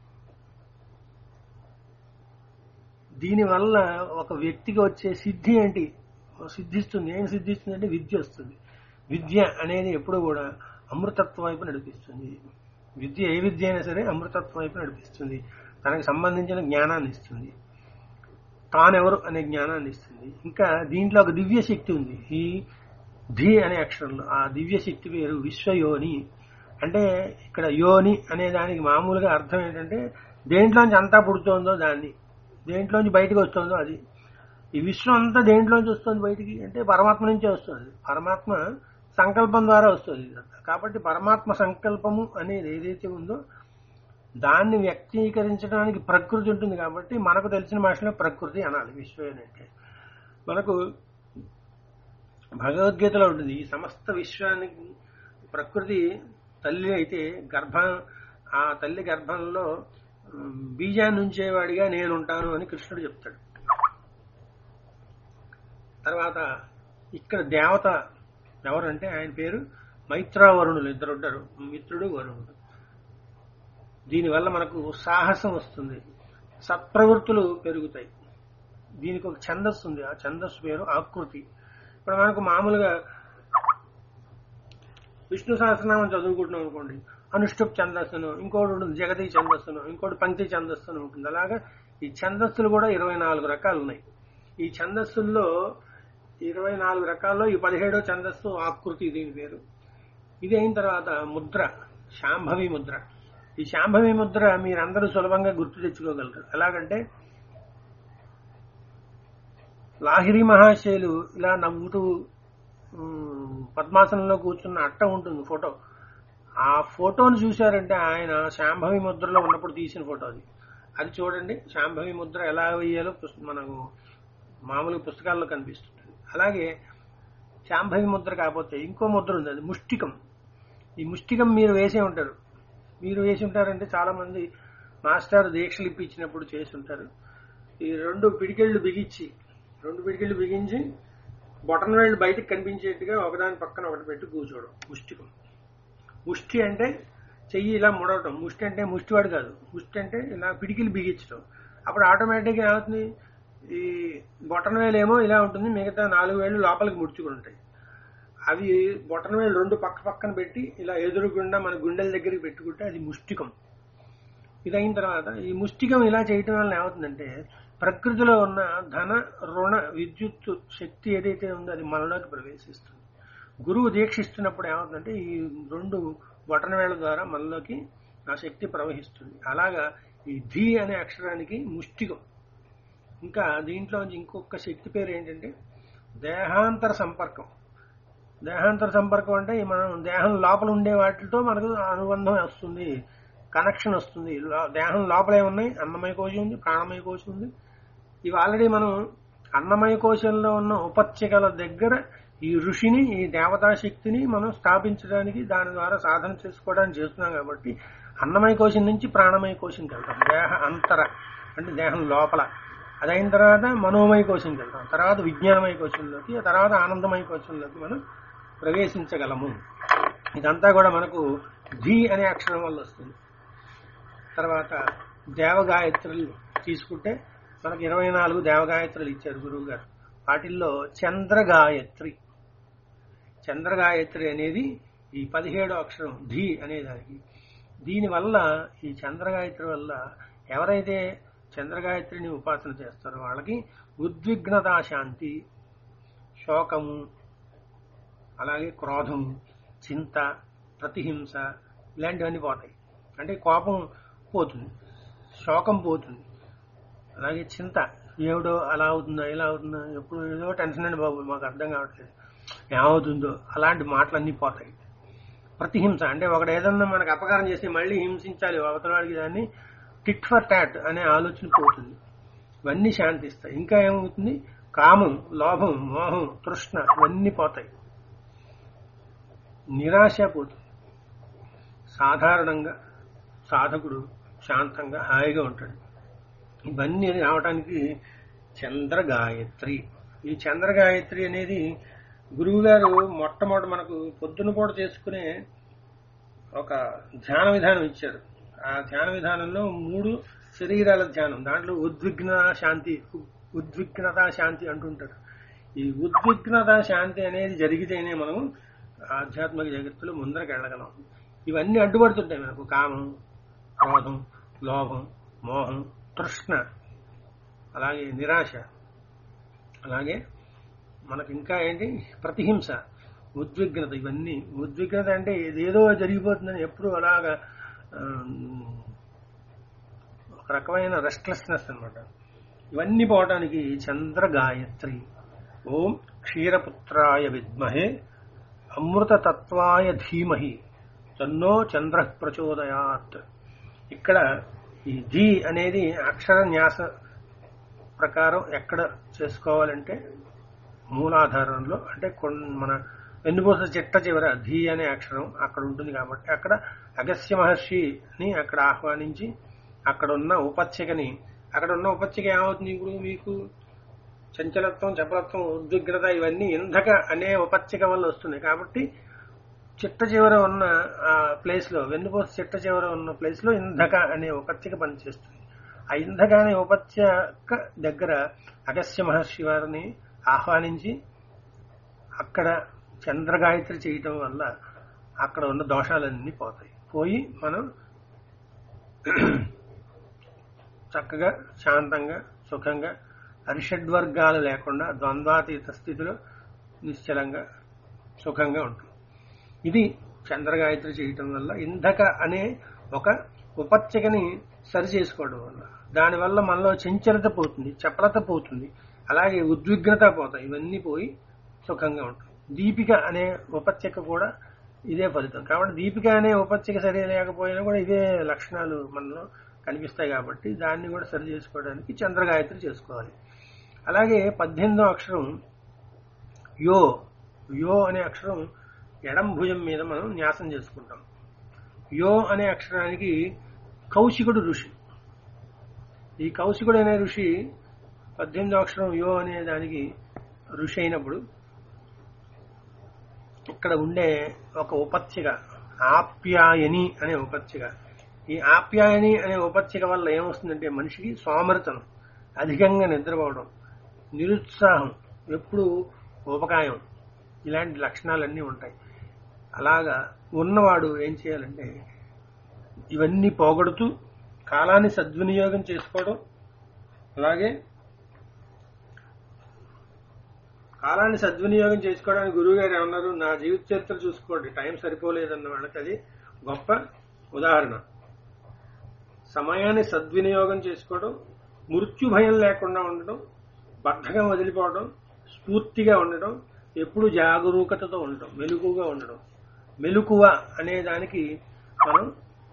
దీనివల్ల ఒక వ్యక్తికి వచ్చే సిద్ధి ఏంటి సిద్ధిస్తుంది ఏం సిద్ధిస్తుంది అంటే విద్య వస్తుంది విద్య అనేది ఎప్పుడు కూడా అమృతత్వం వైపు నడిపిస్తుంది విద్య ఏ విద్య అయినా సరే అమృతత్వం వైపు నడిపిస్తుంది తనకు సంబంధించిన జ్ఞానాన్ని ఇస్తుంది తానెవరు అనే జ్ఞానాన్ని ఇస్తుంది ఇంకా దీంట్లో ఒక దివ్య శక్తి ఉంది ఈ ధి అనే అక్షరంలో ఆ దివ్య శక్తి పేరు విశ్వయోని అంటే ఇక్కడ యోని అనే దానికి మామూలుగా అర్థం ఏంటంటే దేంట్లోంచి అంతా పుడుతోందో దాన్ని దేంట్లోంచి బయటకు వస్తుందో అది ఈ విశ్వం అంతా దేంట్లోంచి వస్తుంది బయటికి అంటే పరమాత్మ నుంచే వస్తుంది పరమాత్మ సంకల్పం ద్వారా వస్తుంది ఇదంతా. కాబట్టి పరమాత్మ సంకల్పము అనేది ఏదైతే ఉందో దాన్ని వ్యక్తీకరించడానికి ప్రకృతి ఉంటుంది కాబట్టి మనకు తెలిసిన భాషలో ప్రకృతి అనాలి విశ్వం అంటే మనకు భగవద్గీతలో ఉంటుంది ఈ సమస్త విశ్వానికి ప్రకృతి తల్లి అయితే గర్భ ఆ తల్లి గర్భంలో ఉమ్, బీజాన్ని ఉంచేవాడిగా నేను ఉంటాను అని కృష్ణుడు చెప్తాడు తర్వాత ఇక్కడ దేవత ఎవరంటే ఆయన పేరు మైత్రావరుణులు ఇద్దరు ఉంటారు మిత్రుడు వరుణుడు దీనివల్ల మనకు సాహసం వస్తుంది సత్ప్రవృత్తులు పెరుగుతాయి దీనికి ఒక ఛందస్సు ఉంది ఆ ఛందస్సు పేరు ఆకృతి ఇప్పుడు మనకు మామూలుగా విష్ణు సహస్రనామం చదువుకుంటున్నాం అనుకోండి అనుష్ఠుప్ ఛందస్సును ఇంకోటి ఉంటుంది జగతి ఛందస్సును ఇంకోటి పంక్తి ఛందస్సును ఉంటుంది అలాగా ఈ ఛందస్సులు కూడా ఇరవై నాలుగు రకాలు ఉన్నాయి ఈ ఛందస్సుల్లో ఇరవై నాలుగు రకాల్లో ఈ పదిహేడో ఛందస్సు ఆకృతి దీని పేరు ఇది అయిన తర్వాత ముద్ర శాంభవి ముద్ర ఈ శాంభవి ముద్ర మీరందరూ సులభంగా గుర్తు తెచ్చుకోగలరు ఎలాగంటే లాహిరి మహాశయులు ఇలా నవ్వుతూ ఉమ్, పద్మాసనంలో కూర్చున్న అట్ట ఉంటుంది ఫోటో ఆ ఫోటోను చూశారంటే ఆయన శాంభవి ముద్రలో ఉన్నప్పుడు తీసిన ఫోటో అది అది చూడండి శాంభవి ముద్ర ఎలా వేయాలో పుస్త- మనకు మామూలు పుస్తకాల్లో కనిపిస్తుంది అలాగే శాంభవి ముద్ర కాకపోతే ఇంకో ముద్ర ఉంది అది ముష్టికం ఈ ముష్టికం మీరు వేసే ఉంటారు మీరు వేసి ఉంటారంటే చాలా మంది మాస్టర్ దీక్షలు ఇప్పించినప్పుడు చేసి ఉంటారు ఈ రెండు పిడికెళ్ళు బిగించి రెండు పిడికెళ్ళు బిగించి బొటన్ వేళ్ళు బయటకు కనిపించేట్టుగా ఒకదాని పక్కన ఒకటి పెట్టి కూర్చోవడం ముష్టికం ముష్టి అంటే చెయ్యి ఇలా ముడవటం ముష్టి అంటే ముష్టివాడు కాదు ముష్టి అంటే ఇలా పిడికిలు బిగించడం అప్పుడు ఆటోమేటిక్గా ఏమవుతుంది ఈ బొటన్ వేలేమో ఇలా ఉంటుంది మిగతా నాలుగు వేళ్ళు లోపలికి ముడుచుకుని ఉంటాయి అవి బొటన్ వేలు రెండు పక్క పక్కన పెట్టి ఇలా ఎదురుగుండా మన గుండెల దగ్గరికి పెట్టుకుంటే అది ముష్టికం ఇది అయిన తర్వాత ఈ ముష్టికం ఇలా చేయటం వల్ల ఏమవుతుందంటే ప్రకృతిలో ఉన్న ధన రుణ విద్యుత్ శక్తి ఏదైతే ఉందో అది మనలోకి ప్రవేశిస్తుంది గురువు దీక్షిస్తున్నప్పుడు ఏమవుతుందంటే ఈ రెండు బొటన వేళ్ల ద్వారా మనలోకి ఆ శక్తి ప్రవహిస్తుంది అలాగా ఈ ధీ అనే అక్షరానికి ముష్టికం ఇంకా దీంట్లో ఇంకొక శక్తి పేరు ఏంటంటే దేహాంతర సంపర్కం దేహాంతర సంపర్కం అంటే ఈ మనం దేహం లోపల ఉండే వాటితో మనకు అనుబంధం వస్తుంది కనెక్షన్ వస్తుంది లో- దేహం లోపల ఏమున్నాయి అన్నమయ కోశం ఉంది ప్రాణమయ కోశం ఉంది ఇవి ఆల్రెడీ మనం అన్నమయ కోశంలో ఉన్న ఉపత్యకల దగ్గర ఈ ఋషిని ఈ దేవతా శక్తిని మనం స్థాపించడానికి దాని ద్వారా సాధన చేసుకోవడానికి చేస్తున్నాం కాబట్టి అన్నమయ కోశం నుంచి ప్రాణమయ కోశంకి వెళ్తాం దేహ అంతర అంటే దేహం లోపల అదైన తర్వాత మనోమయ కోశంకి వెళ్తాం తర్వాత విజ్ఞానమయ కోశంలోకి ఆ తర్వాత ఆనందమయ కోశంలోకి మనం ప్రవేశించగలము ఇదంతా కూడా మనకు ధీ అనే అక్షరం వల్ల వస్తుంది తర్వాత దేవగాయత్రులు తీసుకుంటే మనకు ఇరవై నాలుగు దేవగాయత్రులు ఇచ్చారు గురువు గారు వాటిల్లో చంద్రగాయత్రి చంద్రగాయత్రి అనేది ఈ పదిహేడో అక్షరం ధీ అనే దానికి దీనివల్ల ఈ చంద్రగాయత్రి వల్ల ఎవరైతే చంద్రగాయత్రిని ఉపాసన చేస్తారో వాళ్ళకి ఉద్విగ్నతా శాంతి శోకము అలాగే క్రోధము చింత ప్రతిహింస ఇలాంటివన్నీ పోతాయి అంటే కోపం పోతుంది శోకం పోతుంది అలాగే చింత ఏమిటో అలా అవుతుందో ఇలా అవుతుందో ఎప్పుడు ఏదో టెన్షన్ అండి బాబు మాకు అర్థం కావట్లేదు ఏమవుతుందో అలాంటి మాటలన్నీ పోతాయి ప్రతిహింస అంటే ఒకడు ఏదన్నా మనకు అపకారం చేసి మళ్ళీ హింసించాలి అవతల వాడికి దాన్ని టిట్ ఫర్ టాట్ అనే ఆలోచన పోతుంది ఇవన్నీ శాంతిస్తాయి ఇంకా ఏమవుతుంది కామం లోభం మోహం తృష్ణ ఇవన్నీ పోతాయి నిరాశ పోతుంది సాధారణంగా సాధకుడు శాంతంగా హాయిగా ఉంటాడు ఇవన్నీ రావడానికి చంద్ర గాయత్రి ఈ చంద్ర గాయత్రి అనేది గురువు గారు మొట్టమొదటి మనకు పొద్దున పూట చేసుకునే ఒక ధ్యాన విధానం ఇచ్చారు ఆ ధ్యాన విధానంలో మూడు శరీరాల ధ్యానం దాంట్లో ఉద్విగ్న శాంతి ఉద్విగ్నత శాంతి అంటుంటారు ఈ ఉద్విగ్నత శాంతి అనేది జరిగితేనే మనం ఆధ్యాత్మిక జగత్తులో ముందరకు వెళ్ళగలం ఇవన్నీ అడ్డుపడుతుంటాయి మనకు కామం క్రోధం లోభం మోహం తృష్ణ అలాగే నిరాశ అలాగే మనకు ఇంకా ఏంటి ప్రతిహింస ఉద్విగ్నత ఇవన్నీ ఉద్విగ్నత అంటే ఏదేదో జరిగిపోతుందని ఎప్పుడు అలాగా ఒక రకమైన రెస్ట్లెస్నెస్ అనమాట ఇవన్నీ పోవటానికి చంద్ర గాయత్రి ఓం క్షీరపుత్రాయ విద్మహే అమృతతత్వాయ ధీమహి తన్నో చంద్ర ప్రచోదయాత్ ఇక్కడ ఈ ధీ అనేది అక్షర న్యాస ప్రకారం ఎక్కడ చేసుకోవాలంటే మూలాధారంలో అంటే మన వెన్నుపూస చిట్ట చివర ధీ అనే అక్షరం అక్కడ ఉంటుంది కాబట్టి అక్కడ అగస్య మహర్షిని అక్కడ ఆహ్వానించి అక్కడ ఉన్న ఉపత్యకని అక్కడ ఉన్న ఉపత్యక ఏమవుతుంది ఇప్పుడు మీకు చంచలత్వం చపలత్వం ఉద్విగ్నత ఇవన్నీ ఇంధక అనే ఉపత్యక వల్ల వస్తున్నాయి కాబట్టి చిట్ట చివర ఉన్న ఆ ప్లేస్ లో వెన్నుపూస చిట్ట చివర ఉన్న ప్లేస్ లో ఇంధక అనే ఉపత్యక పనిచేస్తుంది ఆ ఇంధక అనే ఉపత్యక దగ్గర అగస్య మహర్షి వారిని ఆహ్వానించి అక్కడ చంద్రగాయత్రి చేయటం వల్ల అక్కడ ఉన్న దోషాలన్నీ పోతాయి పోయి మనం చక్కగా శాంతంగా సుఖంగా అరిషడ్వర్గాలు లేకుండా ద్వంద్వాతీత స్థితిలో నిశ్చలంగా సుఖంగా ఉంటుంది ఇది చంద్రగాయత్రి చేయటం వల్ల ఇంధక అనే ఒక ఉపత్యకని సరి చేసుకోవడం వల్ల దానివల్ల మనలో చంచలత పోతుంది చపలత పోతుంది అలాగే ఉద్విగ్నత పోతాయి ఇవన్నీ పోయి సుఖంగా ఉంటుంది దీపిక అనే ఉపత్యక కూడా ఇదే ఫలితం కాబట్టి దీపిక అనే ఉపత్యక సరి లేకపోయినా కూడా ఇదే లక్షణాలు మనలో కనిపిస్తాయి కాబట్టి దాన్ని కూడా సరి చేసుకోవడానికి చంద్రగాయత్రి చేసుకోవాలి అలాగే పద్దెనిమిదో అక్షరం యో యో అనే అక్షరం ఎడం భుజం మీద మనం న్యాసం చేసుకుంటాం యో అనే అక్షరానికి కౌశికుడు ఋషి ఈ కౌశికుడు అనే ఋషి పద్దెనిమిదో అక్షరం యో అనే దానికి ఋషి అయినప్పుడు ఇక్కడ ఉండే ఒక ఉపత్యక ఆప్యాయని అనే ఉపత్యక ఈ ఆప్యాయని అనే ఉపత్యక వల్ల ఏమొస్తుందంటే మనిషికి సోమరితనం అధికంగా నిద్రపోవడం నిరుత్సాహం ఎప్పుడు ఉపకాయం ఇలాంటి లక్షణాలన్నీ ఉంటాయి అలాగా ఉన్నవాడు ఏం చేయాలంటే ఇవన్నీ పోగొడుతూ కాలాన్ని సద్వినియోగం చేసుకోవడం అలాగే కాలాన్ని సద్వినియోగం చేసుకోవడానికి గురువు గారు ఏమన్నారు నా జీవిత చరిత్ర చూసుకోండి టైం సరిపోలేదన్న వాళ్ళకి అది గొప్ప ఉదాహరణ సమయాన్ని సద్వినియోగం చేసుకోవడం మృత్యు భయం లేకుండా ఉండడం బద్ధకం వదిలిపోవడం స్ఫూర్తిగా ఉండడం ఎప్పుడు జాగరూకతతో ఉండడం మెలకుగా ఉండడం మెలకువ అనే దానికి మనం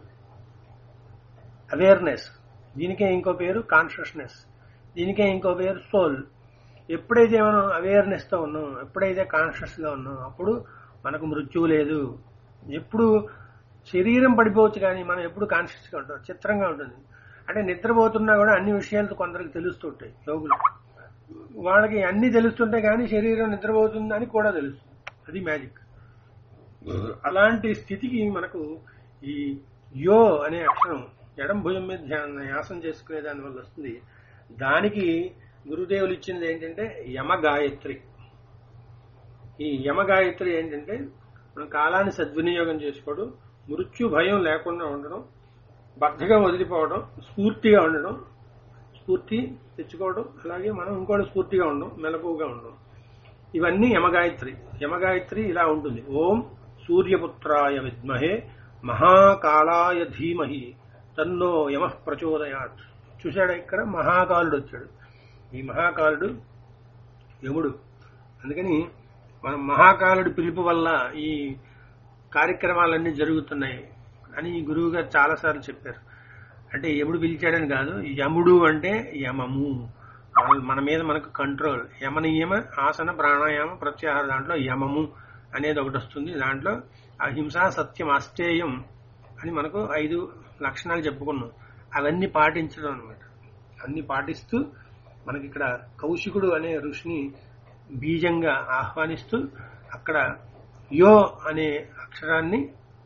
అవేర్నెస్ దీనికే ఇంకో పేరు కాన్షియస్నెస్ దీనికే ఇంకో పేరు సోల్ ఎప్పుడైతే మనం అవేర్నెస్ తో ఉన్నాం ఎప్పుడైతే కాన్షియస్ గా ఉన్నాం అప్పుడు మనకు మృత్యువు లేదు ఎప్పుడు శరీరం పడిపోవచ్చు కానీ మనం ఎప్పుడు కాన్షియస్ గా ఉంటాం చిత్రంగా ఉంటుంది అంటే నిద్రపోతున్నా కూడా అన్ని విషయాలు కొందరికి తెలుస్తుంటాయి యోగులు వాళ్ళకి అన్ని తెలుస్తుంటాయి కానీ శరీరం నిద్రపోతుందని కూడా తెలుస్తుంది అది మ్యాజిక్ అలాంటి స్థితికి మనకు ఈ యో అనే అక్షరం ఎడం భుజం మీద ధ్యానం యాసం చేసుకునే దాని వల్ల వస్తుంది దానికి గురుదేవులు ఇచ్చినది ఏంటంటే యమ గాయత్రి ఈ యమ గాయత్రి ఏంటంటే మనం కాలాన్ని సద్వినియోగం చేసుకోవడం మృత్యు భయం లేకుండా ఉండడం బద్ధగా వదిలిపోవడం స్ఫూర్తిగా ఉండడం స్ఫూర్తి తెచ్చుకోవడం అలాగే మనం ఇంకోటి స్ఫూర్తిగా ఉండడం మెలకువగా ఉండడం ఇవన్నీ యమగాయత్రి యమగాయత్రి ఇలా ఉంటుంది ఓం సూర్యపుత్రాయ విద్మహే మహాకాలాయ ధీమహి తన్నో యమ ప్రచోదయాత్ చూశాడు ఇక్కడ మహాకాలుడు వచ్చాడు ఈ మహాకాలుడు యముడు అందుకని మన మహాకాలుడి పిలుపు వల్ల ఈ కార్యక్రమాలన్నీ జరుగుతున్నాయి అని గురువు గారు చాలాసార్లు చెప్పారు అంటే యముడు పిలిచాడని కాదు యముడు అంటే యమము మన- మన మీద మనకు కంట్రోల్ యమ నియమ ఆసన ప్రాణాయామ ప్రత్యాహార దాంట్లో యమము అనేది ఒకటి వస్తుంది దాంట్లో అహింస సత్యం అస్తేయం అని మనకు ఐదు లక్షణాలు చెప్పుకున్నాం అవన్నీ పాటించడం అనమాట అన్ని పాటిస్తూ మనకి ఇక్కడ కౌశికుడు అనే ఋషిని బీజంగా ఆహ్వానిస్తూ అక్కడ యో అనే అక్షరాన్ని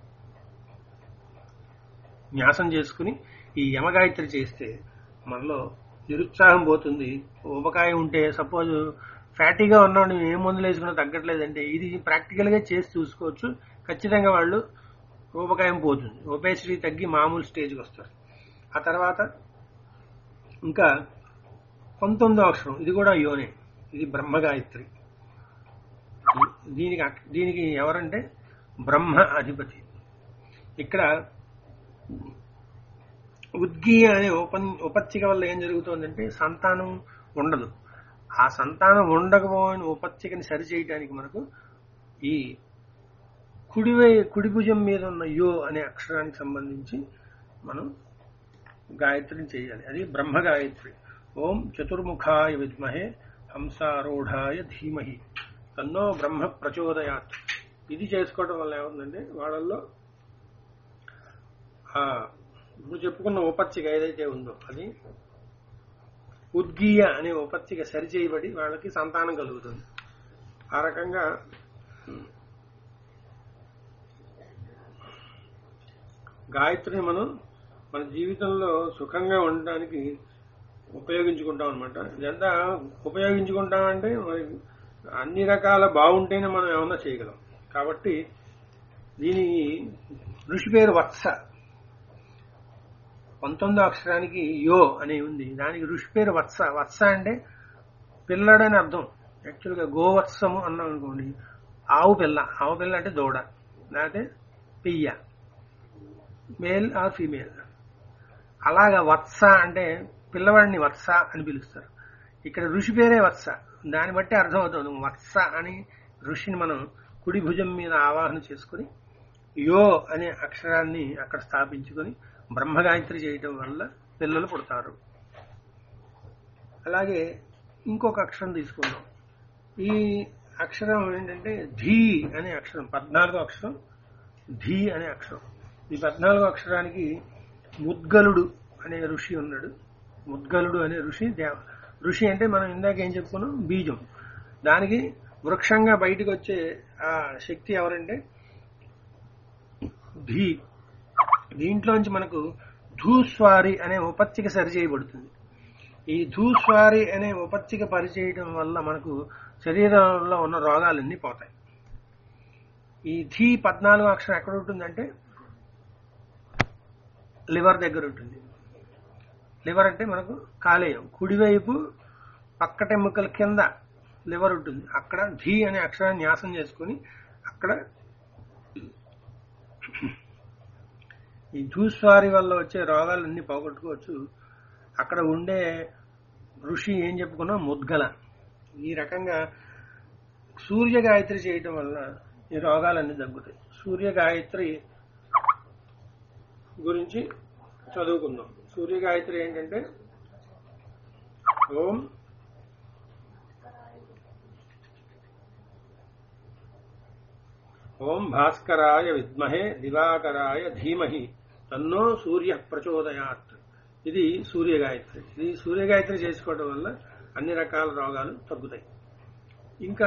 న్యాసం చేసుకుని ఈ యమగాయత్రి చేస్తే మనలో నిరుత్సాహం పోతుంది ఉపకాయం ఉంటే సపోజ్ ఫ్యాటీగా ఉన్నాడు ఏ మందులు వేసుకున్నా తగ్గట్లేదంటే ఇది ప్రాక్టికల్ గా చేసి చూసుకోవచ్చు ఖచ్చితంగా వాళ్ళు ఊబకాయం పోతుంది ఒబేసిటీ తగ్గి మామూలు స్టేజ్కి వస్తారు ఆ తర్వాత ఇంకా పంతొమ్మిదో అక్షరం ఇది కూడా యోనే ఇది బ్రహ్మగాయత్రి దీనికి అక్- దీనికి ఎవరంటే బ్రహ్మ అధిపతి ఇక్కడ ఉద్గీయ అనే ఉప ఉపత్తిక వల్ల ఏం జరుగుతుందంటే సంతానం ఉండదు ఆ సంతానం ఉండకపోయిన ఉపత్తికని సరిచేయటానికి మనకు ఈ కుడివై కుడి భుజం మీద ఉన్న యో అనే అక్షరానికి సంబంధించి మనం గాయత్రిని చేయాలి అది బ్రహ్మ గాయత్రి ఓం చతుర్ముఖాయ విద్మహే హంసారూఢాయ ధీమహి తన్నో బ్రహ్మ ప్రచోదయాత్ ఇది చేసుకోవడం వల్ల ఏముందంటే వాళ్ళల్లో ఆ ఇప్పుడు చెప్పుకున్న ఉపత్తిక ఏదైతే ఉందో అది ఉద్గీయ అనే ఉపత్తిక సరిచేయబడి వాళ్ళకి సంతానం కలుగుతుంది ఆ రకంగా గాయత్రిని మనం మన జీవితంలో సుఖంగా ఉండడానికి ఉపయోగించుకుంటాం అనమాట ఇదంతా ఉపయోగించుకుంటామంటే మరి అన్ని రకాల బాగుంటేనే మనం ఏమన్నా చేయగలం కాబట్టి దీని ఋషి పేరు వత్స పంతొమ్మిదో అక్షరానికి యో అనే ఉంది దానికి ఋషి పేరు వత్స వత్స అంటే పిల్లడని అర్థం యాక్చువల్గా గోవత్సము అన్నాం అనుకోండి ఆవు పిల్ల ఆవు పిల్ల అంటే దూడ లేకపోతే పియ్య మేల్ ఆర్ ఫీమేల్ అలాగా వత్స అంటే పిల్లవాడిని వత్స అని పిలుస్తారు ఇక్కడ ఋషి పేరే వత్స దాన్ని బట్టి అర్థమవుతుంది వత్స అని ఋషిని మనం కుడి భుజం మీద ఆవాహన చేసుకుని యో అనే అక్షరాన్ని అక్కడ స్థాపించుకొని బ్రహ్మగాయత్రి చేయటం వల్ల పిల్లలు పుడతారు అలాగే ఇంకొక అక్షరం తీసుకుందాం ఈ అక్షరం ఏంటంటే ధీ అనే అక్షరం పద్నాలుగో అక్షరం ధీ అనే అక్షరం ఈ పద్నాలుగో అక్షరానికి ముద్గలుడు అనే ఋషి ఉన్నాడు ముద్గలుడు అనే ఋషి దేవ ఋషి అంటే మనం ఇందాక ఏం చెప్పుకున్నాం బీజం దానికి వృక్షంగా బయటకు వచ్చే ఆ శక్తి ఎవరంటే ధీ దీంట్లోంచి మనకు ధూస్వారి అనే ఉపత్తిక సరిచేయబడుతుంది ఈ ధూస్వారి అనే ఉపత్తిక పరిచేయడం వల్ల మనకు శరీరంలో ఉన్న రోగాలన్నీ పోతాయి ఈ ధీ పద్నాలుగు అక్షరం ఎక్కడ ఉంటుందంటే లివర్ దగ్గర ఉంటుంది లివర్ అంటే మనకు కాలేయం కుడివైపు పక్కటెముకల కింద లివర్ ఉంటుంది అక్కడ ధీ అనే అక్షరాన్ని న్యాసం చేసుకుని అక్కడ ఈ ధూస్వారి వల్ల వచ్చే రోగాలన్నీ పోగొట్టుకోవచ్చు అక్కడ ఉండే ఋషి ఏం చెప్పుకున్నా ముద్గల ఈ రకంగా సూర్య గాయత్రి చేయటం వల్ల ఈ రోగాలన్నీ తగ్గుతాయి సూర్య గాయత్రి గురించి చదువుకుందాం సూర్య గాయత్రి ఏంటంటే ఓం ఓం భాస్కరాయ విద్మహే దివాకరాయ ధీమహి తన్నో సూర్య ప్రచోదయాత్ ఇది సూర్య గాయత్రి ఇది సూర్య గాయత్రి చేసుకోవడం వల్ల అన్ని రకాల రోగాలు తగ్గుతాయి ఇంకా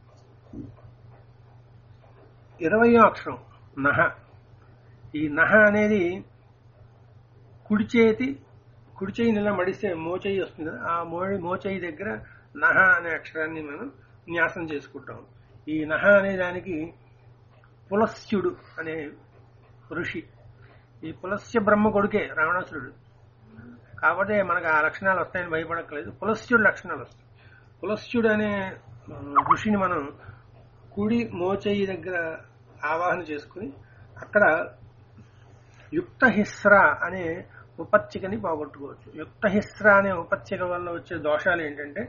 ఇరవయో అక్షరం నహ ఈ నహ అనేది కుడి చేతి కుడి చేయి ఇలా మడిస్తే మోచేయి వస్తుంది కదా ఆ మో మోచేయి దగ్గర నహ అనే అక్షరాన్ని మనం న్యాసం చేసుకుంటాం ఈ నహ అనే దానికి పులస్త్యుడు అనే ఋషి ఈ పులస్య బ్రహ్మ కొడుకే రావణాసురుడు కాబట్టి మనకు ఆ లక్షణాలు వస్తాయని భయపడక్కలేదు పులస్త్యుడు లక్షణాలు వస్తాయి పులస్త్యుడు అనే ఋషిని మనం కుడి మోచేయి దగ్గర ఆవాహన చేసుకుని అక్కడ యుక్తహిస్ర అనే ఉపత్తికని పోగొట్టుకోవచ్చు యుక్తహిస్ర అనే ఉపత్తిక వల్ల వచ్చే దోషాలు ఏంటంటే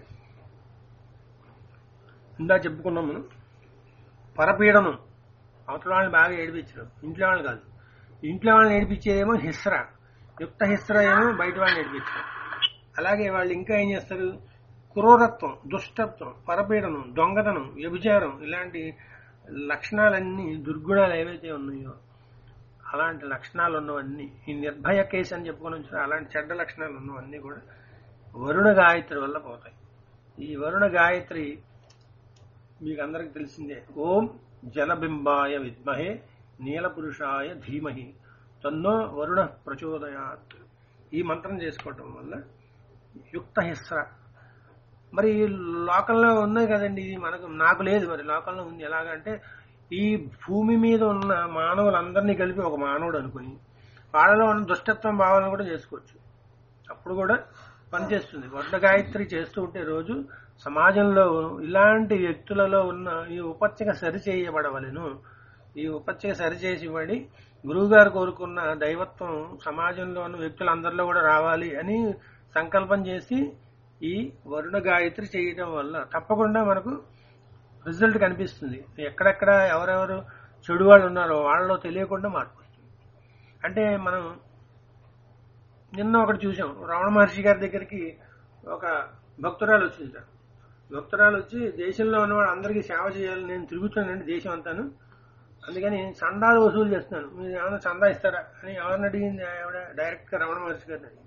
ఇందా చెప్పుకున్నాం మనం పరపీడనం అవతల వాళ్ళని బాగా ఏడిపించడం ఇంట్లో వాళ్ళు కాదు ఇంట్లో వాళ్ళని ఏడిపించేదేమో హిస్ర యుక్త హిస్ర ఏమో బయట వాళ్ళు నేర్పించారు అలాగే వాళ్ళు ఇంకా ఏం చేస్తారు క్రూరత్వం దుష్టత్వం పరపీడనం దొంగతనం వ్యభిచారం ఇలాంటి లక్షణాలన్నీ దుర్గుణాలు ఏవైతే ఉన్నాయో అలాంటి లక్షణాలు ఉన్నవన్నీ ఈ నిర్భయ కేసు అని చెప్పుకొని వచ్చారు అలాంటి చెడ్డ లక్షణాలు ఉన్నవన్నీ కూడా వరుణ గాయత్రి వల్ల పోతాయి ఈ వరుణ గాయత్రి మీకు అందరికి తెలిసిందే ఓం జలబింబాయ విద్మహే నీలపురుషాయ ధీమహి తన్నో వరుణ ప్రచోదయాత్ ఈ మంత్రం చేసుకోవటం వల్ల యుక్త హిస్ర మరి లోకంలో ఉన్నాయి కదండి ఇది మనకు నాకు లేదు మరి లోకంలో ఉంది ఎలాగంటే ఈ భూమి మీద ఉన్న మానవులందరినీ కలిపి ఒక మానవుడు అనుకుని వాళ్ళలో ఉన్న దుష్టత్వం భావన కూడా చేసుకోవచ్చు అప్పుడు కూడా పనిచేస్తుంది వడ్డ గాయత్రి చేస్తూ ఉంటే రోజు సమాజంలో ఇలాంటి వ్యక్తులలో ఉన్న ఈ ఉపత్యక సరిచేయబడవలను ఈ ఉపత్యక సరిచేసిబడి గురువుగారు కోరుకున్న దైవత్వం సమాజంలో ఉన్న వ్యక్తులందరిలో కూడా రావాలి అని సంకల్పం చేసి ఈ వరుణ గాయత్రి చేయడం వల్ల తప్పకుండా మనకు రిజల్ట్ కనిపిస్తుంది ఎక్కడెక్కడ ఎవరెవరు చెడు వాళ్ళు ఉన్నారో వాళ్ళలో తెలియకుండా మార్పు వస్తుంది అంటే మనం నిన్న ఒకటి చూసాం రమణ మహర్షి గారి దగ్గరికి ఒక భక్తురాలు వచ్చింది భక్తురాలు వచ్చి దేశంలో ఉన్న వాళ్ళందరికీ సేవ చేయాలి నేను తిరుగుతానండి దేశం అంతాను అందుకని చందాలు వసూలు చేస్తున్నాను మీరు ఏమైనా చందా ఇస్తారా అని ఎవరిని అడిగింది ఆవిడ డైరెక్ట్ గా రమణ మహర్షి గారిని అడిగింది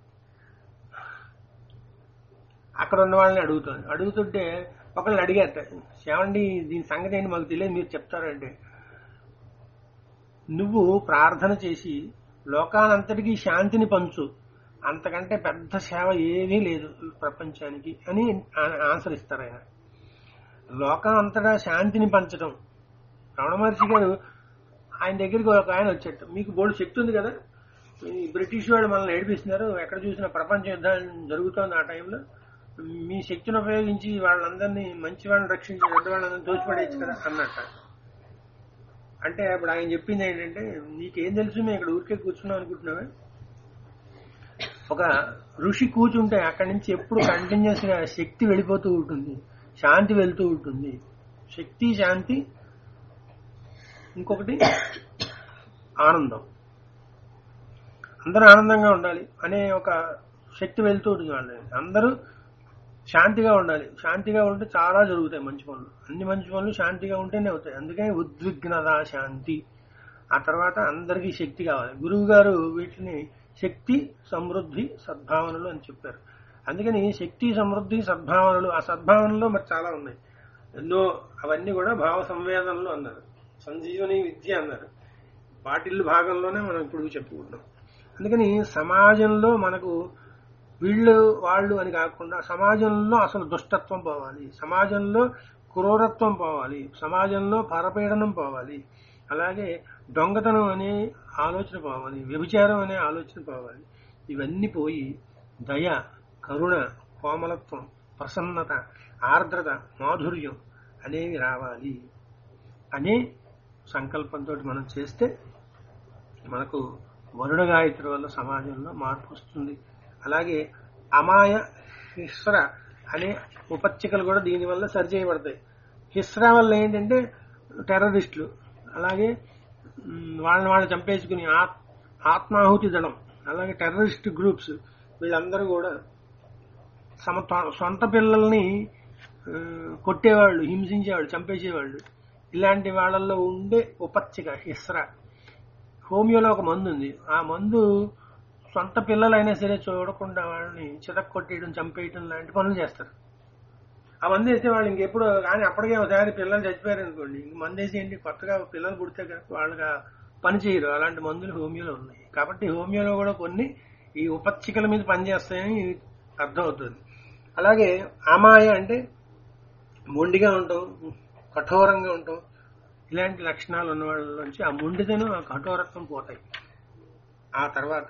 అక్కడ ఉన్న వాళ్ళని అడుగుతాను అడుగుతుంటే ఒకళ్ళని అడిగారట ఏమండి దీని సంగతి ఏంటి మాకు తెలియదు మీరు చెప్తారంటే నువ్వు ప్రార్థన చేసి లోకానంతటికీ శాంతిని పంచు అంతకంటే పెద్ద సేవ ఏమీ లేదు ప్రపంచానికి అని ఆ- ఆన్సర్ ఇస్తారు ఆయన లోకం అంతటా శాంతిని పంచడం రమణ మహర్షి గారు ఆయన దగ్గరికి ఒక ఆయన వచ్చాడు మీకు బోర్డు శక్తి ఉంది కదా ఈ బ్రిటిష్ వాళ్ళు మనల్ని ఏడిపిస్తున్నారు ఎక్కడ చూసినా ప్రపంచ యుద్ధాలు జరుగుతోంది ఆ టైంలో మీ శక్తిని ఉపయోగించి వాళ్ళందరినీ మంచి వాళ్ళని రక్షించి చెడ్డ వాళ్ళందరినీ దోచిపడేయచ్చు కదా అన్నట్ట అంటే అప్పుడు ఆయన చెప్పింది ఏంటంటే నీకేం తెలుసు మేము ఇక్కడ ఊరికే కూర్చున్నాం అనుకుంటున్నావా ఒక ఋషి కూర్చుంటే అక్కడి నుంచి ఎప్పుడు కంటిన్యూస్ గా శక్తి వెళ్ళిపోతూ ఉంటుంది శాంతి వెళ్తూ ఉంటుంది శక్తి శాంతి ఇంకొకటి ఆనందం అందరూ ఆనందంగా ఉండాలి అనే ఒక శక్తి వెళ్తూ ఉంటుంది వాళ్ళని అందరూ శాంతిగా ఉండాలి శాంతిగా ఉంటే చాలా జరుగుతాయి మంచి పనులు అన్ని మంచి పనులు శాంతిగా ఉంటేనే అవుతాయి అందుకని ఉద్విగ్నత శాంతి ఆ తర్వాత అందరికీ శక్తి కావాలి గురువు గారు వీటిని శక్తి సమృద్ధి సద్భావనలు అని చెప్పారు అందుకని శక్తి సమృద్ధి సద్భావనలు ఆ సద్భావనలో మరి చాలా ఉన్నాయి ఎన్నో అవన్నీ కూడా భావ సంవేదనలు అన్నారు సంజీవని విద్య అన్నారు వాటిల్లు భాగంలోనే మనం ఇప్పుడు చెప్పుకుంటున్నాం అందుకని సమాజంలో మనకు వీళ్ళు వాళ్ళు అని కాకుండా సమాజంలో అసలు దుష్టత్వం పోవాలి సమాజంలో క్రూరత్వం పోవాలి సమాజంలో పరపీడనం పోవాలి అలాగే దొంగతనం అనే ఆలోచన పోవాలి వ్యభిచారం అనే ఆలోచన పోవాలి ఇవన్నీ పోయి దయ కరుణ కోమలత్వం ప్రసన్నత ఆర్ద్రత మాధుర్యం అనేవి రావాలి అనే సంకల్పంతో మనం చేస్తే మనకు వరుణ గాయత్రి వల్ల సమాజంలో మార్పు వస్తుంది అలాగే అమాయ హిస్ర అనే ఉపత్యకలు కూడా దీనివల్ల సరిచేయబడతాయి హిస్ర వల్ల ఏంటంటే టెర్రరిస్టులు అలాగే మ్, వాళ్ళని వాళ్ళు చంపేసుకుని ఆత్- ఆత్మాహుతి దళం అలాగే టెర్రరిస్ట్ గ్రూప్స్ వీళ్ళందరూ కూడా తమ త- సొంత పిల్లల్ని ఆ, కొట్టేవాళ్ళు హింసించేవాళ్ళు చంపేసేవాళ్ళు ఇలాంటి వాళ్ళల్లో ఉండే ఉపత్యక హిస్ర హోమియోలో ఒక మందు ఉంది ఆ మందు సొంత పిల్లలైనా సరే చూడకుండా వాళ్ళని చితక్ కొట్టేయడం చంపేయడం లాంటి పనులు చేస్తారు ఆ మందు వేస్తే వాళ్ళు ఇంకెప్పుడు కానీ అప్పటికే ఒకసారి పిల్లలు చచ్చిపోయారు అనుకోండి ఇంక మందు వేసి ఏంటి కొత్తగా పిల్లలు పుడితే కనుక వాళ్ళగా పని చేయరు అలాంటి మందులు హోమియోలో ఉన్నాయి కాబట్టి హోమియోలో కూడా కొన్ని ఈ ఉపత్యకల మీద పనిచేస్తాయని అర్థమవుతుంది అలాగే అమాయ అంటే మొండిగా ఉంటాం కఠోరంగా ఉంటాం ఇలాంటి లక్షణాలు ఉన్న వాళ్ళ నుంచి ఆ మొండితనం ఆ కఠోరత్వం పోతాయి ఆ తర్వాత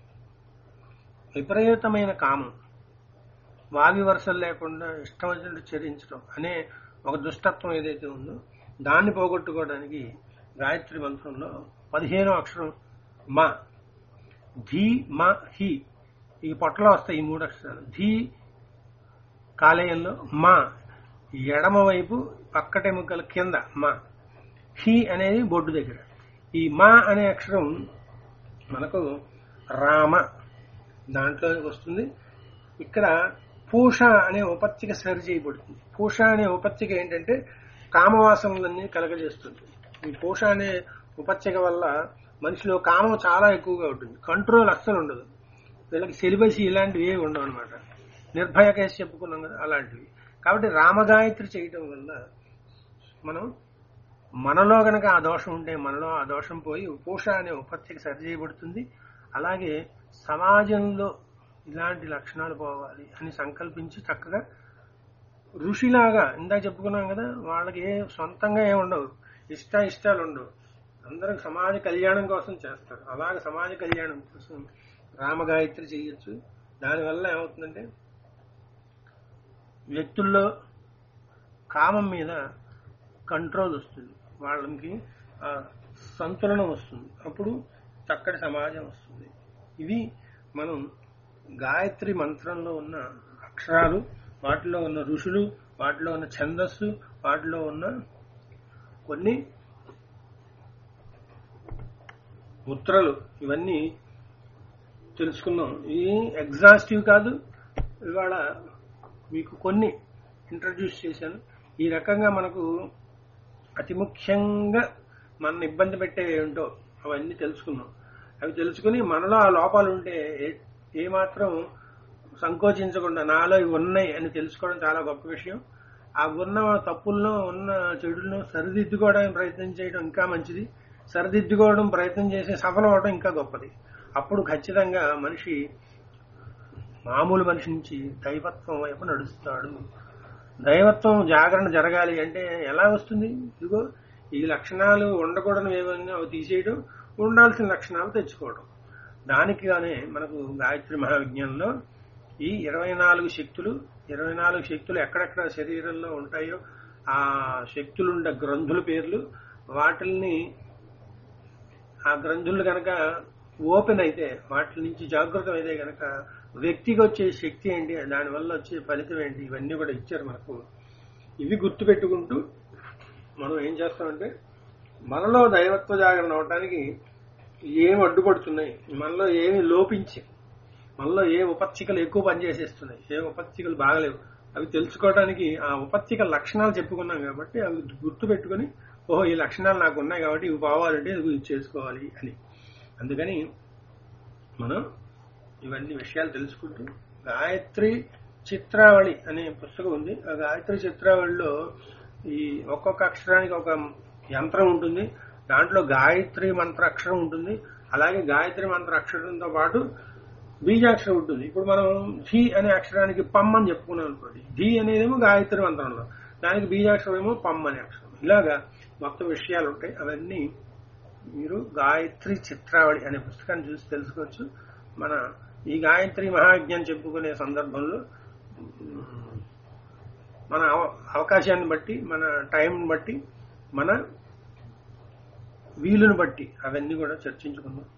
విపరీతమైన కామం వావి వరుసలు లేకుండా ఇష్టం వచ్చినట్టు చరించడం అనే ఒక దుష్టత్వం ఏదైతే ఉందో దాన్ని పోగొట్టుకోవడానికి గాయత్రి మంత్రంలో పదిహేనో అక్షరం మా ధీ మా హి ఈ పొట్టలో వస్తాయి ఈ మూడు అక్షరాలు ధీ కాలేయంలో మా ఎడమ వైపు పక్కటెముకల కింద మా హి అనేది బొడ్డు దగ్గర ఈ మా అనే అక్షరం మనకు రామ దాంట్లో వస్తుంది ఇక్కడ పూష అనే ఉపత్తిక సరి చేయబడుతుంది పూష అనే ఉపత్తిక ఏంటంటే కామవాసనలన్నీ కలగజేస్తుంది ఈ పూష అనే ఉపత్తిక వల్ల మనిషిలో కామం చాలా ఎక్కువగా ఉంటుంది కంట్రోల్ అస్సలు ఉండదు వీళ్ళకి సెలిబసి ఇలాంటివి ఏవి ఉండవు అనమాట నిర్భయ కేసు చెప్పుకున్నాం కదా అలాంటివి కాబట్టి రామగాయత్రి చేయటం వల్ల మనం మనలో గనక ఆ దోషం ఉంటే మనలో ఆ దోషం పోయి పూష అనే ఉపత్తికి సరి చేయబడుతుంది అలాగే సమాజంలో ఇలాంటి లక్షణాలు పోవాలి అని సంకల్పించి చక్కగా ఋషిలాగా ఇందాక చెప్పుకున్నాం కదా వాళ్ళకి ఏ సొంతంగా ఏమి ఉండవు ఇష్ట ఇష్టాలు ఉండవు అందరూ సమాజ కళ్యాణం కోసం చేస్తారు అలాగే సమాజ కళ్యాణం కోసం రామగాయత్రి చేయొచ్చు దానివల్ల ఏమవుతుందంటే వ్యక్తుల్లో కామం మీద కంట్రోల్ వస్తుంది వాళ్ళకి ఆ సంతులనం వస్తుంది అప్పుడు చక్కటి సమాజం వస్తుంది ఇవి మనం గాయత్రి మంత్రంలో ఉన్న అక్షరాలు వాటిలో ఉన్న ఋషులు వాటిలో ఉన్న ఛందస్సు వాటిలో ఉన్న కొన్ని ముద్రలు ఇవన్నీ తెలుసుకున్నాం ఇది ఎగ్జాస్టివ్ కాదు ఇవాళ మీకు కొన్ని ఇంట్రడ్యూస్ చేశాను ఈ రకంగా మనకు అతి ముఖ్యంగా మన ఇబ్బంది పెట్టే ఏంటో అవన్నీ తెలుసుకున్నాం అవి తెలుసుకుని మనలో ఆ లోపాలు ఉంటే ఏ- ఏమాత్రం సంకోచించకుండా నాలో ఇవి ఉన్నాయి అని తెలుసుకోవడం చాలా గొప్ప విషయం ఆ ఉన్న తప్పులను ఉన్న చెడులను సరిదిద్దుకోవడానికి ప్రయత్నం చేయడం ఇంకా మంచిది సరిదిద్దుకోవడం ప్రయత్నం చేసి సఫలం అవడం ఇంకా గొప్పది అప్పుడు ఖచ్చితంగా మనిషి మామూలు మనిషి నుంచి దైవత్వం వైపు నడుస్తాడు దైవత్వం జాగరణ జరగాలి అంటే ఎలా వస్తుంది ఇదిగో ఈ లక్షణాలు ఉండకూడదు ఏమన్నా అవి తీసేయడం ఉండాల్సిన లక్షణాలు తెచ్చుకోవడం దానికి గానే మనకు గాయత్రి మహావిజ్ఞానంలో ఈ ఇరవై నాలుగు శక్తులు ఇరవై నాలుగు శక్తులు ఎక్కడెక్కడ శరీరంలో ఉంటాయో ఆ శక్తులుండే గ్రంథుల పేర్లు వాటిల్ని ఆ గ్రంథులు గనక ఓపెన్ అయితే వాటి నుంచి జాగృతం అయితే గనక వ్యక్తికి వచ్చే శక్తి ఏంటి దానివల్ల వచ్చే ఫలితం ఏంటి ఇవన్నీ కూడా ఇచ్చారు మనకు ఇవి గుర్తుపెట్టుకుంటూ మనం ఏం చేస్తామంటే మనలో దైవత్వ జాగరణ అవటానికి ఏమి అడ్డుపడుతున్నాయి మనలో ఏమి లోపించి మనలో ఏ ఉపత్తికలు ఎక్కువ పనిచేసేస్తున్నాయి ఏ ఉపత్తికలు బాగలేవు అవి తెలుసుకోవడానికి ఆ ఉపత్తిక లక్షణాలు చెప్పుకున్నాం కాబట్టి అవి గుర్తు పెట్టుకుని ఓహో ఈ లక్షణాలు నాకు ఉన్నాయి కాబట్టి ఇవి పోవాలంటే ఇది ఇది చేసుకోవాలి అని అందుకని మనం ఇవన్నీ విషయాలు తెలుసుకుంటూ గాయత్రి చిత్రావళి అనే పుస్తకం ఉంది ఆ గాయత్రి చిత్రావళిలో ఈ ఒక్కొక్క అక్షరానికి ఒక యంత్రం ఉంటుంది దాంట్లో గాయత్రి మంత్ర అక్షరం ఉంటుంది అలాగే గాయత్రి మంత్ర అక్షరంతో పాటు బీజాక్షరం ఉంటుంది ఇప్పుడు మనం ధీ అనే అక్షరానికి పమ్ అని చెప్పుకున్నాం అనుకోండి ధీ అనేదేమో గాయత్రి మంత్రంలో దానికి బీజాక్షరం ఏమో పమ్ అనే అక్షరం ఇలాగా మొత్తం విషయాలు ఉంటాయి అవన్నీ మీరు గాయత్రి చిత్రావళి అనే పుస్తకాన్ని చూసి తెలుసుకోవచ్చు మన ఈ గాయత్రి మహాయజ్ఞం చెప్పుకునే సందర్భంలో ఉమ్, మన అవ- అవకాశాన్ని బట్టి మన టైం బట్టి మన వీలుని బట్టి అవన్నీ కూడా చర్చించుకుందాం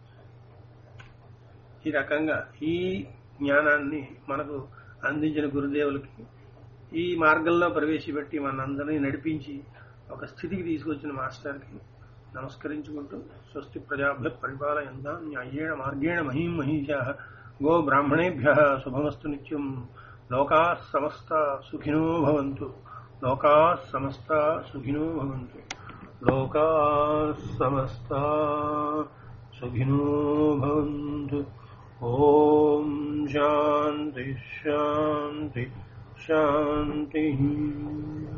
ఈ రకంగా ఈ జ్ఞానాన్ని మనకు అందించిన గురుదేవులకి ఈ మార్గంలో ప్రవేశపెట్టి మనందరినీ నడిపించి ఒక స్థితికి తీసుకొచ్చిన మాస్టర్కి నమస్కరించుకుంటూ స్వస్తి ప్రజాభ్య పరిపాలయంతా న్యాయేణ మార్గేణ మహీం మహీషా గో బ్రాహ్మణేభ్య శుభమస్తు నిత్యం లోకా సమస్త సుఖినో భవంతు లోకా సమస్త సుఖినో భవంతు లోకా సమస్త సుఖినో భవంతు ఓం శాంతి శాంతి శాంతి